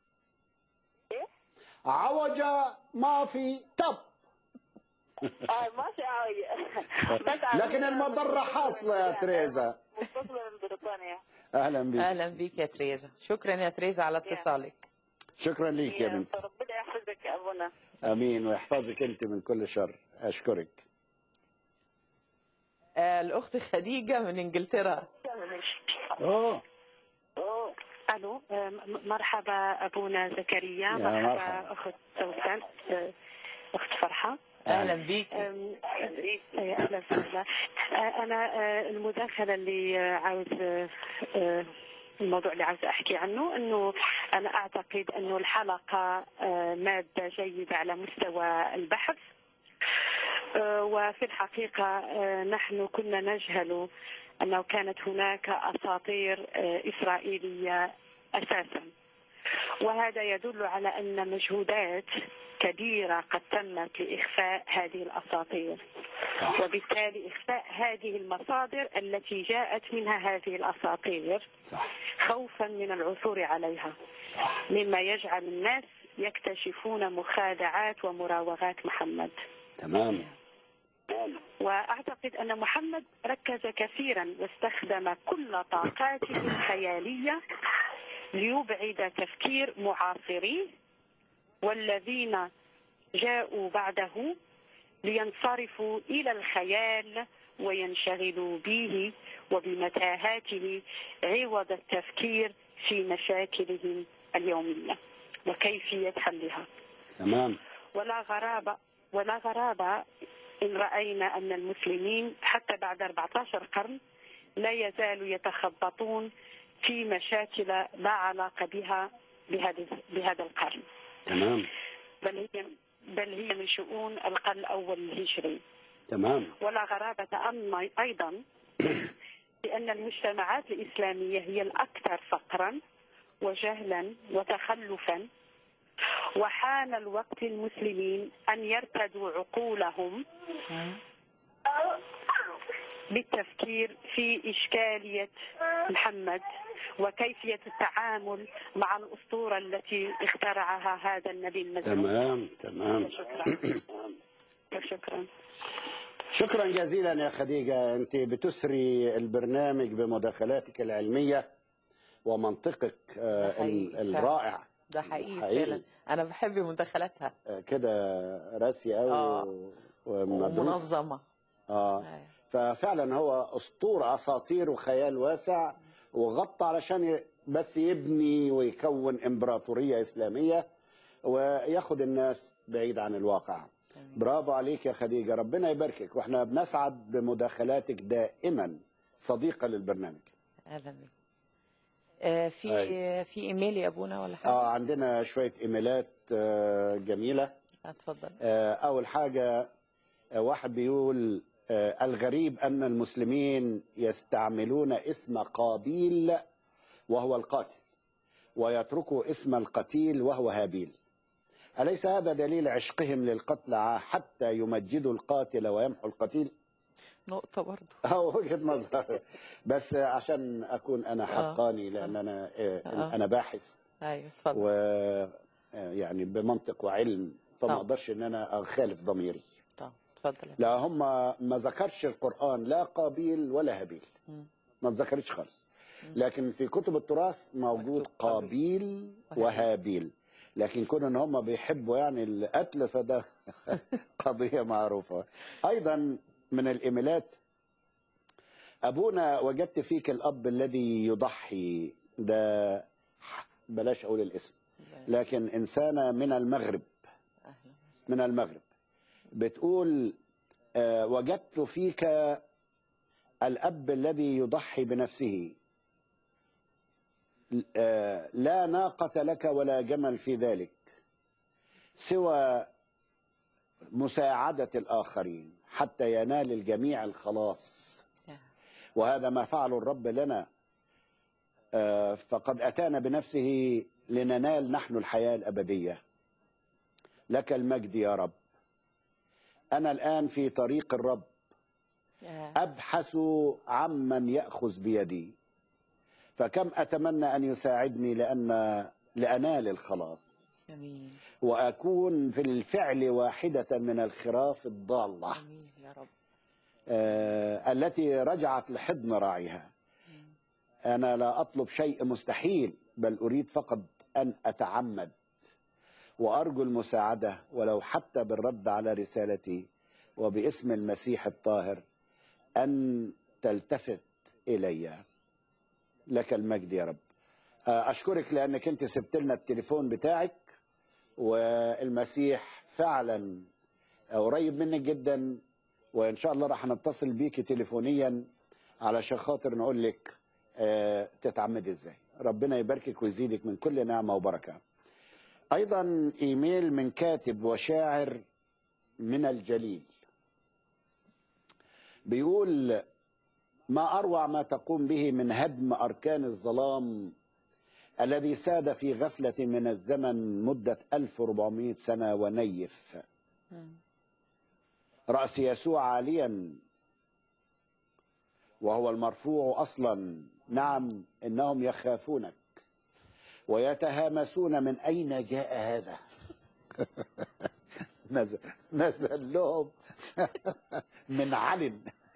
عوج ما في تب آه ما في عاوية بس لكن المضرة حاصلة يا تريزا متصلة من بريطانيا أهلا بك أهلا بيك يا تريزا شكرا يا تريزا على اتصالك شكرا ليك يا بنتي ربنا يحفظك يا ابونا أمين ويحفظك أنت من كل شر أشكرك آه الأخت خديجة من إنجلترا أوه الو آه، م- مرحبا ابونا زكريا يا مرحبا مرحبا. اخت سوسن آه، اخت فرحه أهلا بيك آم، آه، اهلا وسهلا آه، انا آه، المداخله اللي آه، عاوز آه، آه، الموضوع اللي عاوز احكي عنه انه انا اعتقد انه الحلقه آه، ماده جيده على مستوى البحث آه، وفي الحقيقه آه، نحن كنا نجهل انه كانت هناك اساطير آه، اسرائيليه اساسا وهذا يدل على ان مجهودات كبيره قد تمت لاخفاء هذه الاساطير وبالتالي اخفاء هذه المصادر التي جاءت منها هذه الاساطير خوفا من العثور عليها مما يجعل الناس يكتشفون مخادعات ومراوغات محمد تمام واعتقد ان محمد ركز كثيرا واستخدم كل طاقاته الخياليه ليبعد تفكير معاصريه والذين جاءوا بعده لينصرفوا الى الخيال وينشغلوا به وبمتاهاته عوض التفكير في مشاكلهم اليوميه وكيفيه حلها تمام ولا غرابة ولا غرابة إن رأينا أن المسلمين حتى بعد 14 قرن لا يزالوا يتخبطون في مشاكل لا علاقة بها بهذا بهذا القرن تمام بل هي بل هي من شؤون القرن الأول الهجري تمام ولا غرابة أن- أيضا بأن المجتمعات الإسلامية هي الأكثر فقرا وجهلا وتخلفا وحان الوقت للمسلمين أن يرتدوا عقولهم بالتفكير في إشكالية محمد وكيفية التعامل مع الأسطورة التي اخترعها هذا النبي المزعوم تمام تمام شكرا شكرا شكرا جزيلا يا خديجة أنت بتسري البرنامج بمداخلاتك العلمية ومنطقك آه، حقيقي ال- فعلا. الرائع ده حقيقي, حقيقي. فعلا انا بحب مداخلاتها آه، كده راسية قوي آه. ومدروس ومنظمه اه ففعلا هو اسطوره اساطير وخيال واسع وغطى علشان ي- بس يبني ويكون امبراطوريه اسلاميه وياخد الناس بعيد عن الواقع برافو عليك يا خديجه ربنا يباركك واحنا بنسعد بمداخلاتك دائما صديقه للبرنامج اهلا بك آه، في أيوة. في ايميل يا ابونا ولا حاجه اه عندنا شويه ايميلات آه جميله اتفضل آه، أول حاجة آه، واحد بيقول آه، الغريب أن المسلمين يستعملون اسم قابيل وهو القاتل ويتركوا اسم القتيل وهو هابيل أليس هذا دليل عشقهم للقتل حتى يمجدوا القاتل ويمحوا القتيل؟ نقطه برضو أو وجهة نظر بس عشان أكون أنا حقاني لأن أنا آه، آه. أنا باحث ايوه اتفضل و آه، يعني بمنطق وعلم فما طبعا. اقدرش ان انا اخالف ضميري طب اتفضل يا لا هم ما ذكرش القرآن لا قابيل ولا هابيل مم. ما اتذكرتش خالص لكن في كتب التراث موجود قابيل وهابيل لكن كون ان هم بيحبوا يعني القتل فده قضية معروفة ايضا من الايميلات ابونا وجدت فيك الاب الذي يضحي ده بلاش اقول الاسم لكن انسانة من المغرب من المغرب بتقول آه، وجدت فيك الأب الذي يضحي بنفسه آه، لا ناقة لك ولا جمل في ذلك سوى مساعدة الآخرين حتى ينال الجميع الخلاص وهذا ما فعله الرب لنا آه، فقد أتانا بنفسه لننال نحن الحياة الأبدية لك المجد يا رب أنا الآن في طريق الرب أبحث عمن يأخذ بيدي فكم أتمنى أن يساعدني لأن لأنال الخلاص جميل وأكون في الفعل واحدة من الخراف الضالة جميل يا رب آه التي رجعت لحضن راعيها أنا لا أطلب شيء مستحيل بل أريد فقط أن أتعمد وأرجو المساعدة ولو حتى بالرد على رسالتي وباسم المسيح الطاهر أن تلتفت إلي لك المجد يا رب آه، أشكرك لأنك أنت سبت لنا التليفون بتاعك والمسيح فعلا قريب منك جدا وإن شاء الله راح نتصل بيك تليفونيا علشان خاطر نقول لك آه، تتعمدي ازاي ربنا يباركك ويزيدك من كل نعمة وبركة أيضا إيميل من كاتب وشاعر من الجليل بيقول ما أروع ما تقوم به من هدم أركان الظلام الذي ساد في غفلة من الزمن مدة 1400 سنة ونيف رأس يسوع عاليا وهو المرفوع أصلا نعم إنهم يخافونك ويتهامسون من أين جاء هذا نزل, نزل لهم من علن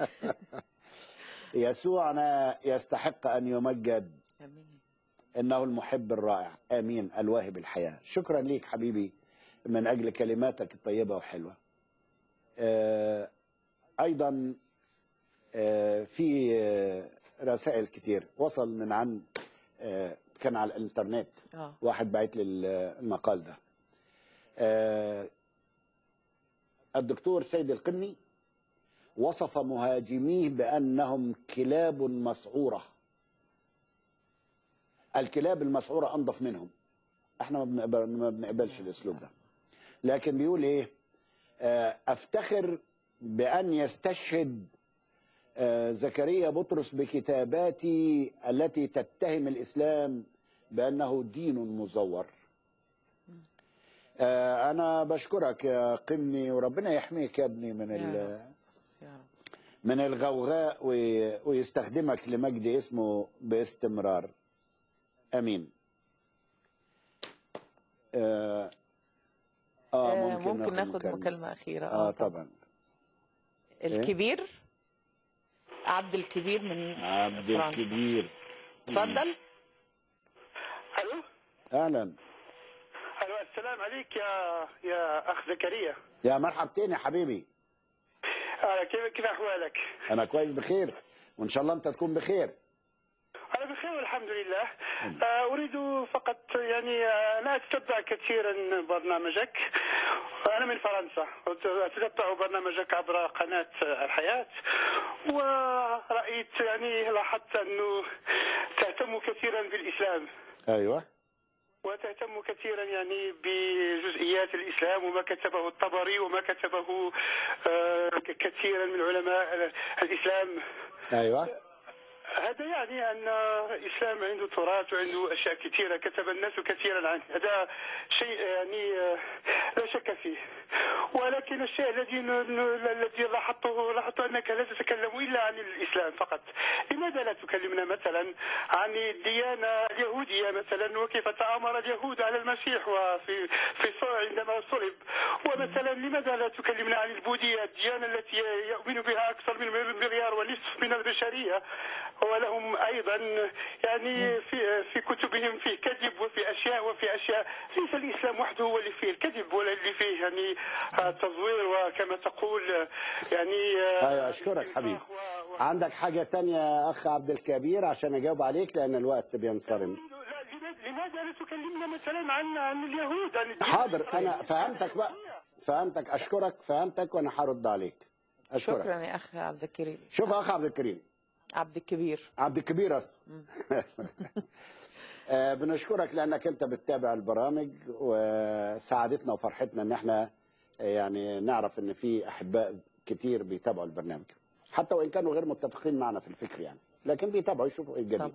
يسوعنا يستحق أن يمجد إنه المحب الرائع آمين الواهب الحياة شكرا ليك حبيبي من أجل كلماتك الطيبة وحلوة آه، أيضا آه، في آه، رسائل كتير وصل من عن آه، كان على الانترنت اه واحد بعت لي المقال ده آه، الدكتور سيد القني وصف مهاجميه بأنهم كلاب مسعورة الكلاب المسعورة أنظف منهم احنا ما بنقبل- ما بنقبلش الأسلوب ده لكن بيقول إيه آه، أفتخر بأن يستشهد آه، زكريا بطرس بكتاباتي التي تتهم الإسلام بأنه دين مزور آه، أنا بشكرك يا قني وربنا يحميك يا ابني من ال- يا رب من الغوغاء وي- ويستخدمك لمجد اسمه باستمرار امين اه, آه آه، ممكن, ممكن ناخد مكالمة. مكالمة أخيرة اه طبعا الكبير عبد الكبير من عبد فرنسا الكبير اتفضل الو اهلا الو السلام عليك يا يا اخ زكريا يا مرحبتين يا حبيبي آه، كيف كيف احوالك؟ انا كويس بخير وان شاء الله انت تكون بخير انا بخير والحمد لله آه، اريد فقط يعني آه، انا اتتبع كثيرا برنامجك انا من فرنسا اتتبع برنامجك عبر قناه آه، الحياه ورايت يعني لاحظت انه تهتم كثيرا بالاسلام ايوه وتهتم كثيرا يعني بجزئيات الاسلام وما كتبه الطبري وما كتبه آه، كثيرا من علماء الاسلام ايوه هذا يعني ان الاسلام عنده تراث وعنده اشياء كثيره كتب الناس كثيرا عنه هذا شيء يعني آه، لا شك فيه ولكن الشيء الذي ن- ن- الذي لاحظته لاحظت انك لا تتكلم الا عن الاسلام فقط لماذا لا تكلمنا مثلا عن الديانه اليهوديه مثلا وكيف تامر اليهود على المسيح وفي في صلب عندما صلب ومثلا لماذا لا تكلمنا عن البوذيه الديانه التي يؤمن بها اكثر من مليار ونصف من البشريه ولهم ايضا يعني في في كتبهم فيه كذب وفي اشياء وفي اشياء ليس الاسلام وحده هو اللي فيه الكذب ولا اللي فيه يعني آه، تزوير وكما تقول آه، يعني آه، ايوه اشكرك حبيبي عندك حاجه تانية يا اخ عبد الكبير عشان اجاوب عليك لان الوقت بينصرم لماذا لا تكلمنا مثلا عن عن اليهود عن الدين حاضر انا فهمتك بقى فهمتك اشكرك فهمتك وانا هرد عليك اشكرك شكرا يا أخ عبد الكريم شوف يا اخ عبد الكريم عبد الكبير عبد الكبير اصلا آه، بنشكرك لانك انت بتتابع البرامج وسعادتنا وفرحتنا ان احنا آه، يعني نعرف ان في احباء كتير بيتابعوا البرنامج حتى وان كانوا غير متفقين معنا في الفكر يعني لكن بيتابعوا يشوفوا ايه الجديد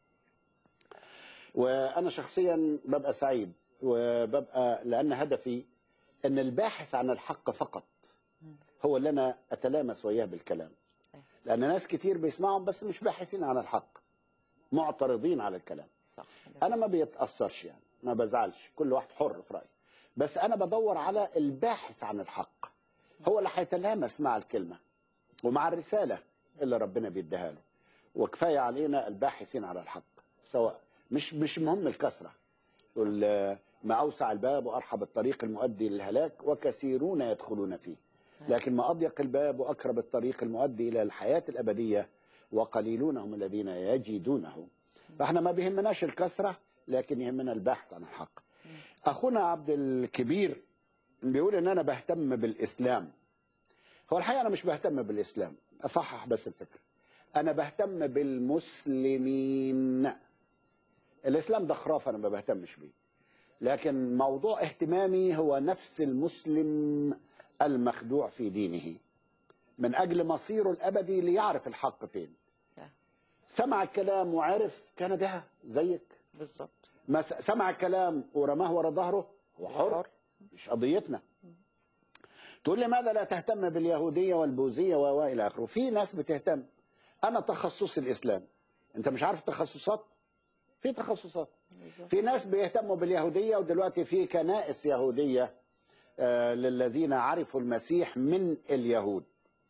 وانا شخصيا ببقى سعيد وببقى لان هدفي ان الباحث عن الحق فقط هو اللي انا اتلامس وياه بالكلام لان ناس كتير بيسمعهم بس مش باحثين عن الحق معترضين على الكلام صح انا ما بيتاثرش يعني ما بزعلش كل واحد حر في رايه بس انا بدور على الباحث عن الحق هو اللي هيتلامس مع الكلمه ومع الرساله اللي ربنا بيديها له وكفايه علينا الباحثين على الحق سواء مش مش مهم الكثره يقول آه، ما اوسع الباب وارحب الطريق المؤدي للهلاك وكثيرون يدخلون فيه لكن ما اضيق الباب واقرب الطريق المؤدي الى الحياه الابديه وقليلون هم الذين يجدونه فاحنا ما بيهمناش الكثره لكن يهمنا البحث عن الحق اخونا عبد الكبير بيقول ان انا بهتم بالاسلام هو الحقيقه انا مش بهتم بالاسلام اصحح بس الفكره انا بهتم بالمسلمين الاسلام ده خرافه انا ما بهتمش بيه لكن موضوع اهتمامي هو نفس المسلم المخدوع في دينه من اجل مصيره الابدي ليعرف الحق فين سمع الكلام وعرف كان ده زيك بالظبط ما س- سمع الكلام ورماه ورا ظهره هو حر مش قضيتنا تقول لي ماذا لا تهتم باليهوديه والبوذيه و و الى اخره في ناس بتهتم انا تخصصي الاسلام انت مش عارف التخصصات في تخصصات في ناس بيهتموا باليهوديه ودلوقتي في كنائس يهوديه آه، للذين عرفوا المسيح من اليهود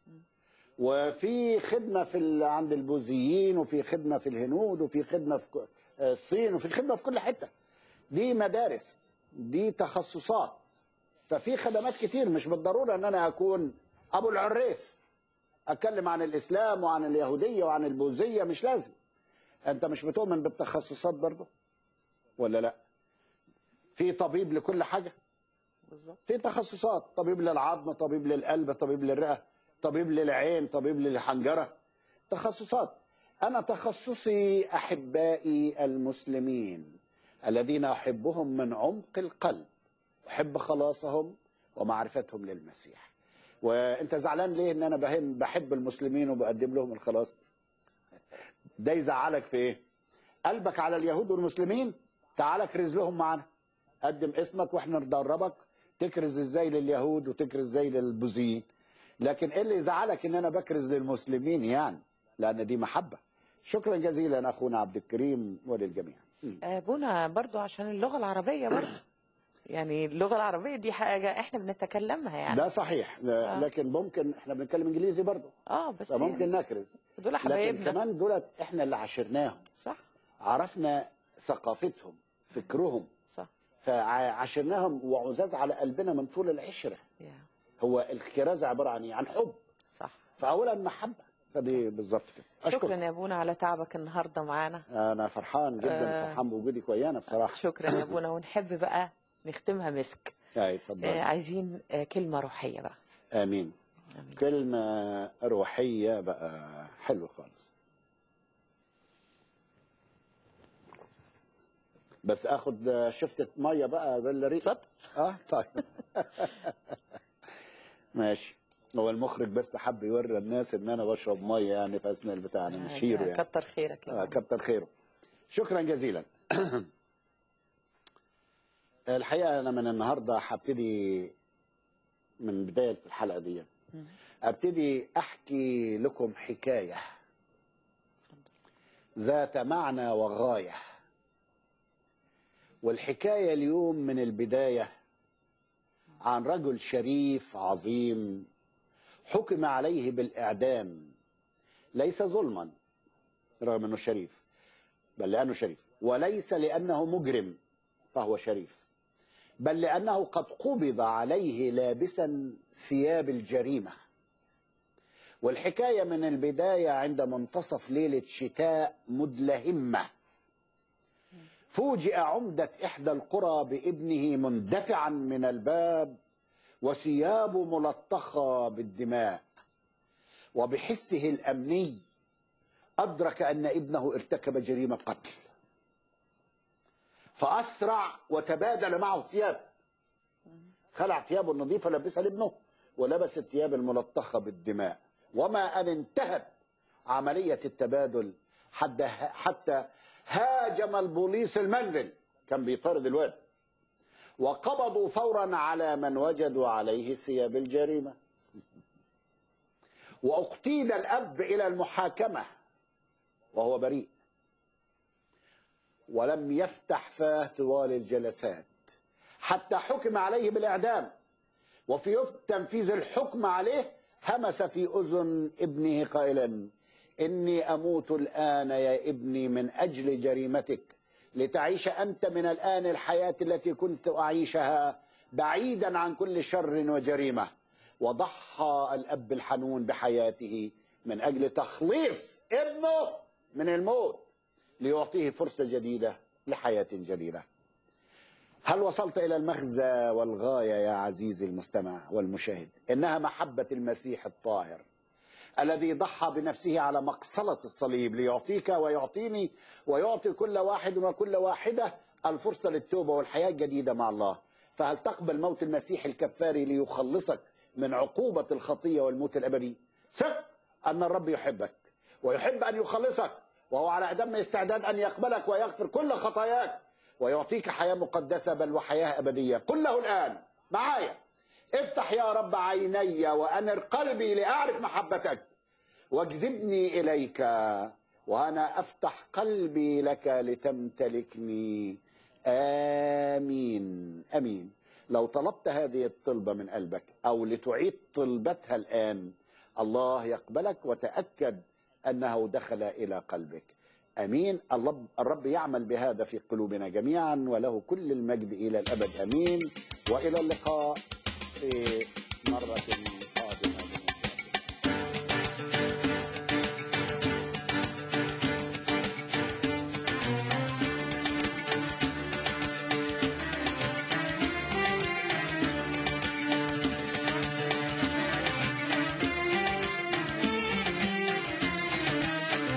وفي خدمه في ال- عند البوذيين وفي خدمه في الهنود وفي خدمه في ك- آه، الصين وفي خدمه في كل حته دي مدارس دي تخصصات ففي خدمات كتير مش بالضروره ان انا اكون ابو العريف اتكلم عن الاسلام وعن اليهوديه وعن البوذيه مش لازم انت مش بتؤمن بالتخصصات برضه ولا لا في طبيب لكل حاجه بالظبط في تخصصات طبيب للعظم طبيب للقلب طبيب للرئه طبيب للعين طبيب للحنجره تخصصات انا تخصصي احبائي المسلمين الذين احبهم من عمق القلب احب خلاصهم ومعرفتهم للمسيح وانت زعلان ليه ان انا بهم بحب المسلمين وبقدم لهم الخلاص ده يزعلك في ايه قلبك على اليهود والمسلمين تعال اكرز لهم معانا قدم اسمك واحنا ندربك تكرز ازاي لليهود وتكرز ازاي للبوذيين لكن ايه اللي يزعلك ان انا بكرز للمسلمين يعني لان دي محبه شكرا جزيلا اخونا عبد الكريم وللجميع ابونا برضو عشان اللغه العربيه برضو يعني اللغه العربيه دي حاجه احنا بنتكلمها يعني ده صحيح آه. لكن ممكن احنا بنتكلم انجليزي برضه اه بس فممكن يعني نكرز دول لكن حبايبنا كمان دولت احنا اللي عاشرناهم صح عرفنا ثقافتهم فكرهم صح فعاشرناهم وعزاز على قلبنا من طول العشره يا. هو الكرازه عباره عن ايه؟ عن حب صح فاولا محبه فدي بالظبط كده اشكر شكرا يا ابونا على تعبك النهارده معانا انا فرحان جدا آه. فرحان بوجودك ويانا بصراحه شكرا يا ابونا ونحب بقى نختمها مسك اي آه اتفضل عايزين آه كلمه روحيه بقى امين كلمه روحيه بقى حلو خالص بس اخد شفته ميه بقى بالريق اتفضل اه طيب ماشي هو المخرج بس حب يوري الناس ان انا بشرب ميه يعني في اثناء البتاع انا مش هيرو يعني كتر خيرك يا آه كتر خيره شكرا جزيلا الحقيقه انا من النهارده هبتدي من بدايه الحلقه دي ابتدي احكي لكم حكايه ذات معنى وغايه والحكايه اليوم من البدايه عن رجل شريف عظيم حكم عليه بالاعدام ليس ظلما رغم انه شريف بل لانه شريف وليس لانه مجرم فهو شريف بل لانه قد قبض عليه لابسا ثياب الجريمه والحكايه من البدايه عند منتصف ليله شتاء مدلهمه فوجئ عمده احدى القرى بابنه مندفعا من الباب وثيابه ملطخه بالدماء وبحسه الامني ادرك ان ابنه ارتكب جريمه قتل فاسرع وتبادل معه ثياب خلع ثيابه النظيفه لبسها لابنه ولبس الثياب الملطخه بالدماء وما ان انتهت عمليه التبادل حتى حتى هاجم البوليس المنزل كان بيطارد الواد وقبضوا فورا على من وجدوا عليه ثياب الجريمه واقتيل الاب الى المحاكمه وهو بريء ولم يفتح فاه طوال الجلسات حتى حكم عليه بالاعدام وفي تنفيذ الحكم عليه همس في اذن ابنه قائلا اني اموت الان يا ابني من اجل جريمتك لتعيش انت من الان الحياه التي كنت اعيشها بعيدا عن كل شر وجريمه وضحى الاب الحنون بحياته من اجل تخليص ابنه من الموت ليعطيه فرصه جديده لحياه جديده هل وصلت الى المغزى والغايه يا عزيزي المستمع والمشاهد انها محبه المسيح الطاهر الذي ضحى بنفسه على مقصلة الصليب ليعطيك ويعطيني ويعطي كل واحد وكل واحدة الفرصة للتوبة والحياة الجديدة مع الله فهل تقبل موت المسيح الكفاري ليخلصك من عقوبة الخطية والموت الأبدي ثق أن الرب يحبك ويحب أن يخلصك وهو على أدم استعداد أن يقبلك ويغفر كل خطاياك ويعطيك حياة مقدسة بل وحياة أبدية كله الآن معايا افتح يا رب عيني وأنر قلبي لأعرف محبتك واجذبني إليك وأنا أفتح قلبي لك لتمتلكني آمين آمين لو طلبت هذه الطلبة من قلبك أو لتعيد طلبتها الآن الله يقبلك وتأكد أنه دخل إلى قلبك امين الرب الرب يعمل بهذا في قلوبنا جميعا وله كل المجد الى الابد امين والى اللقاء في مره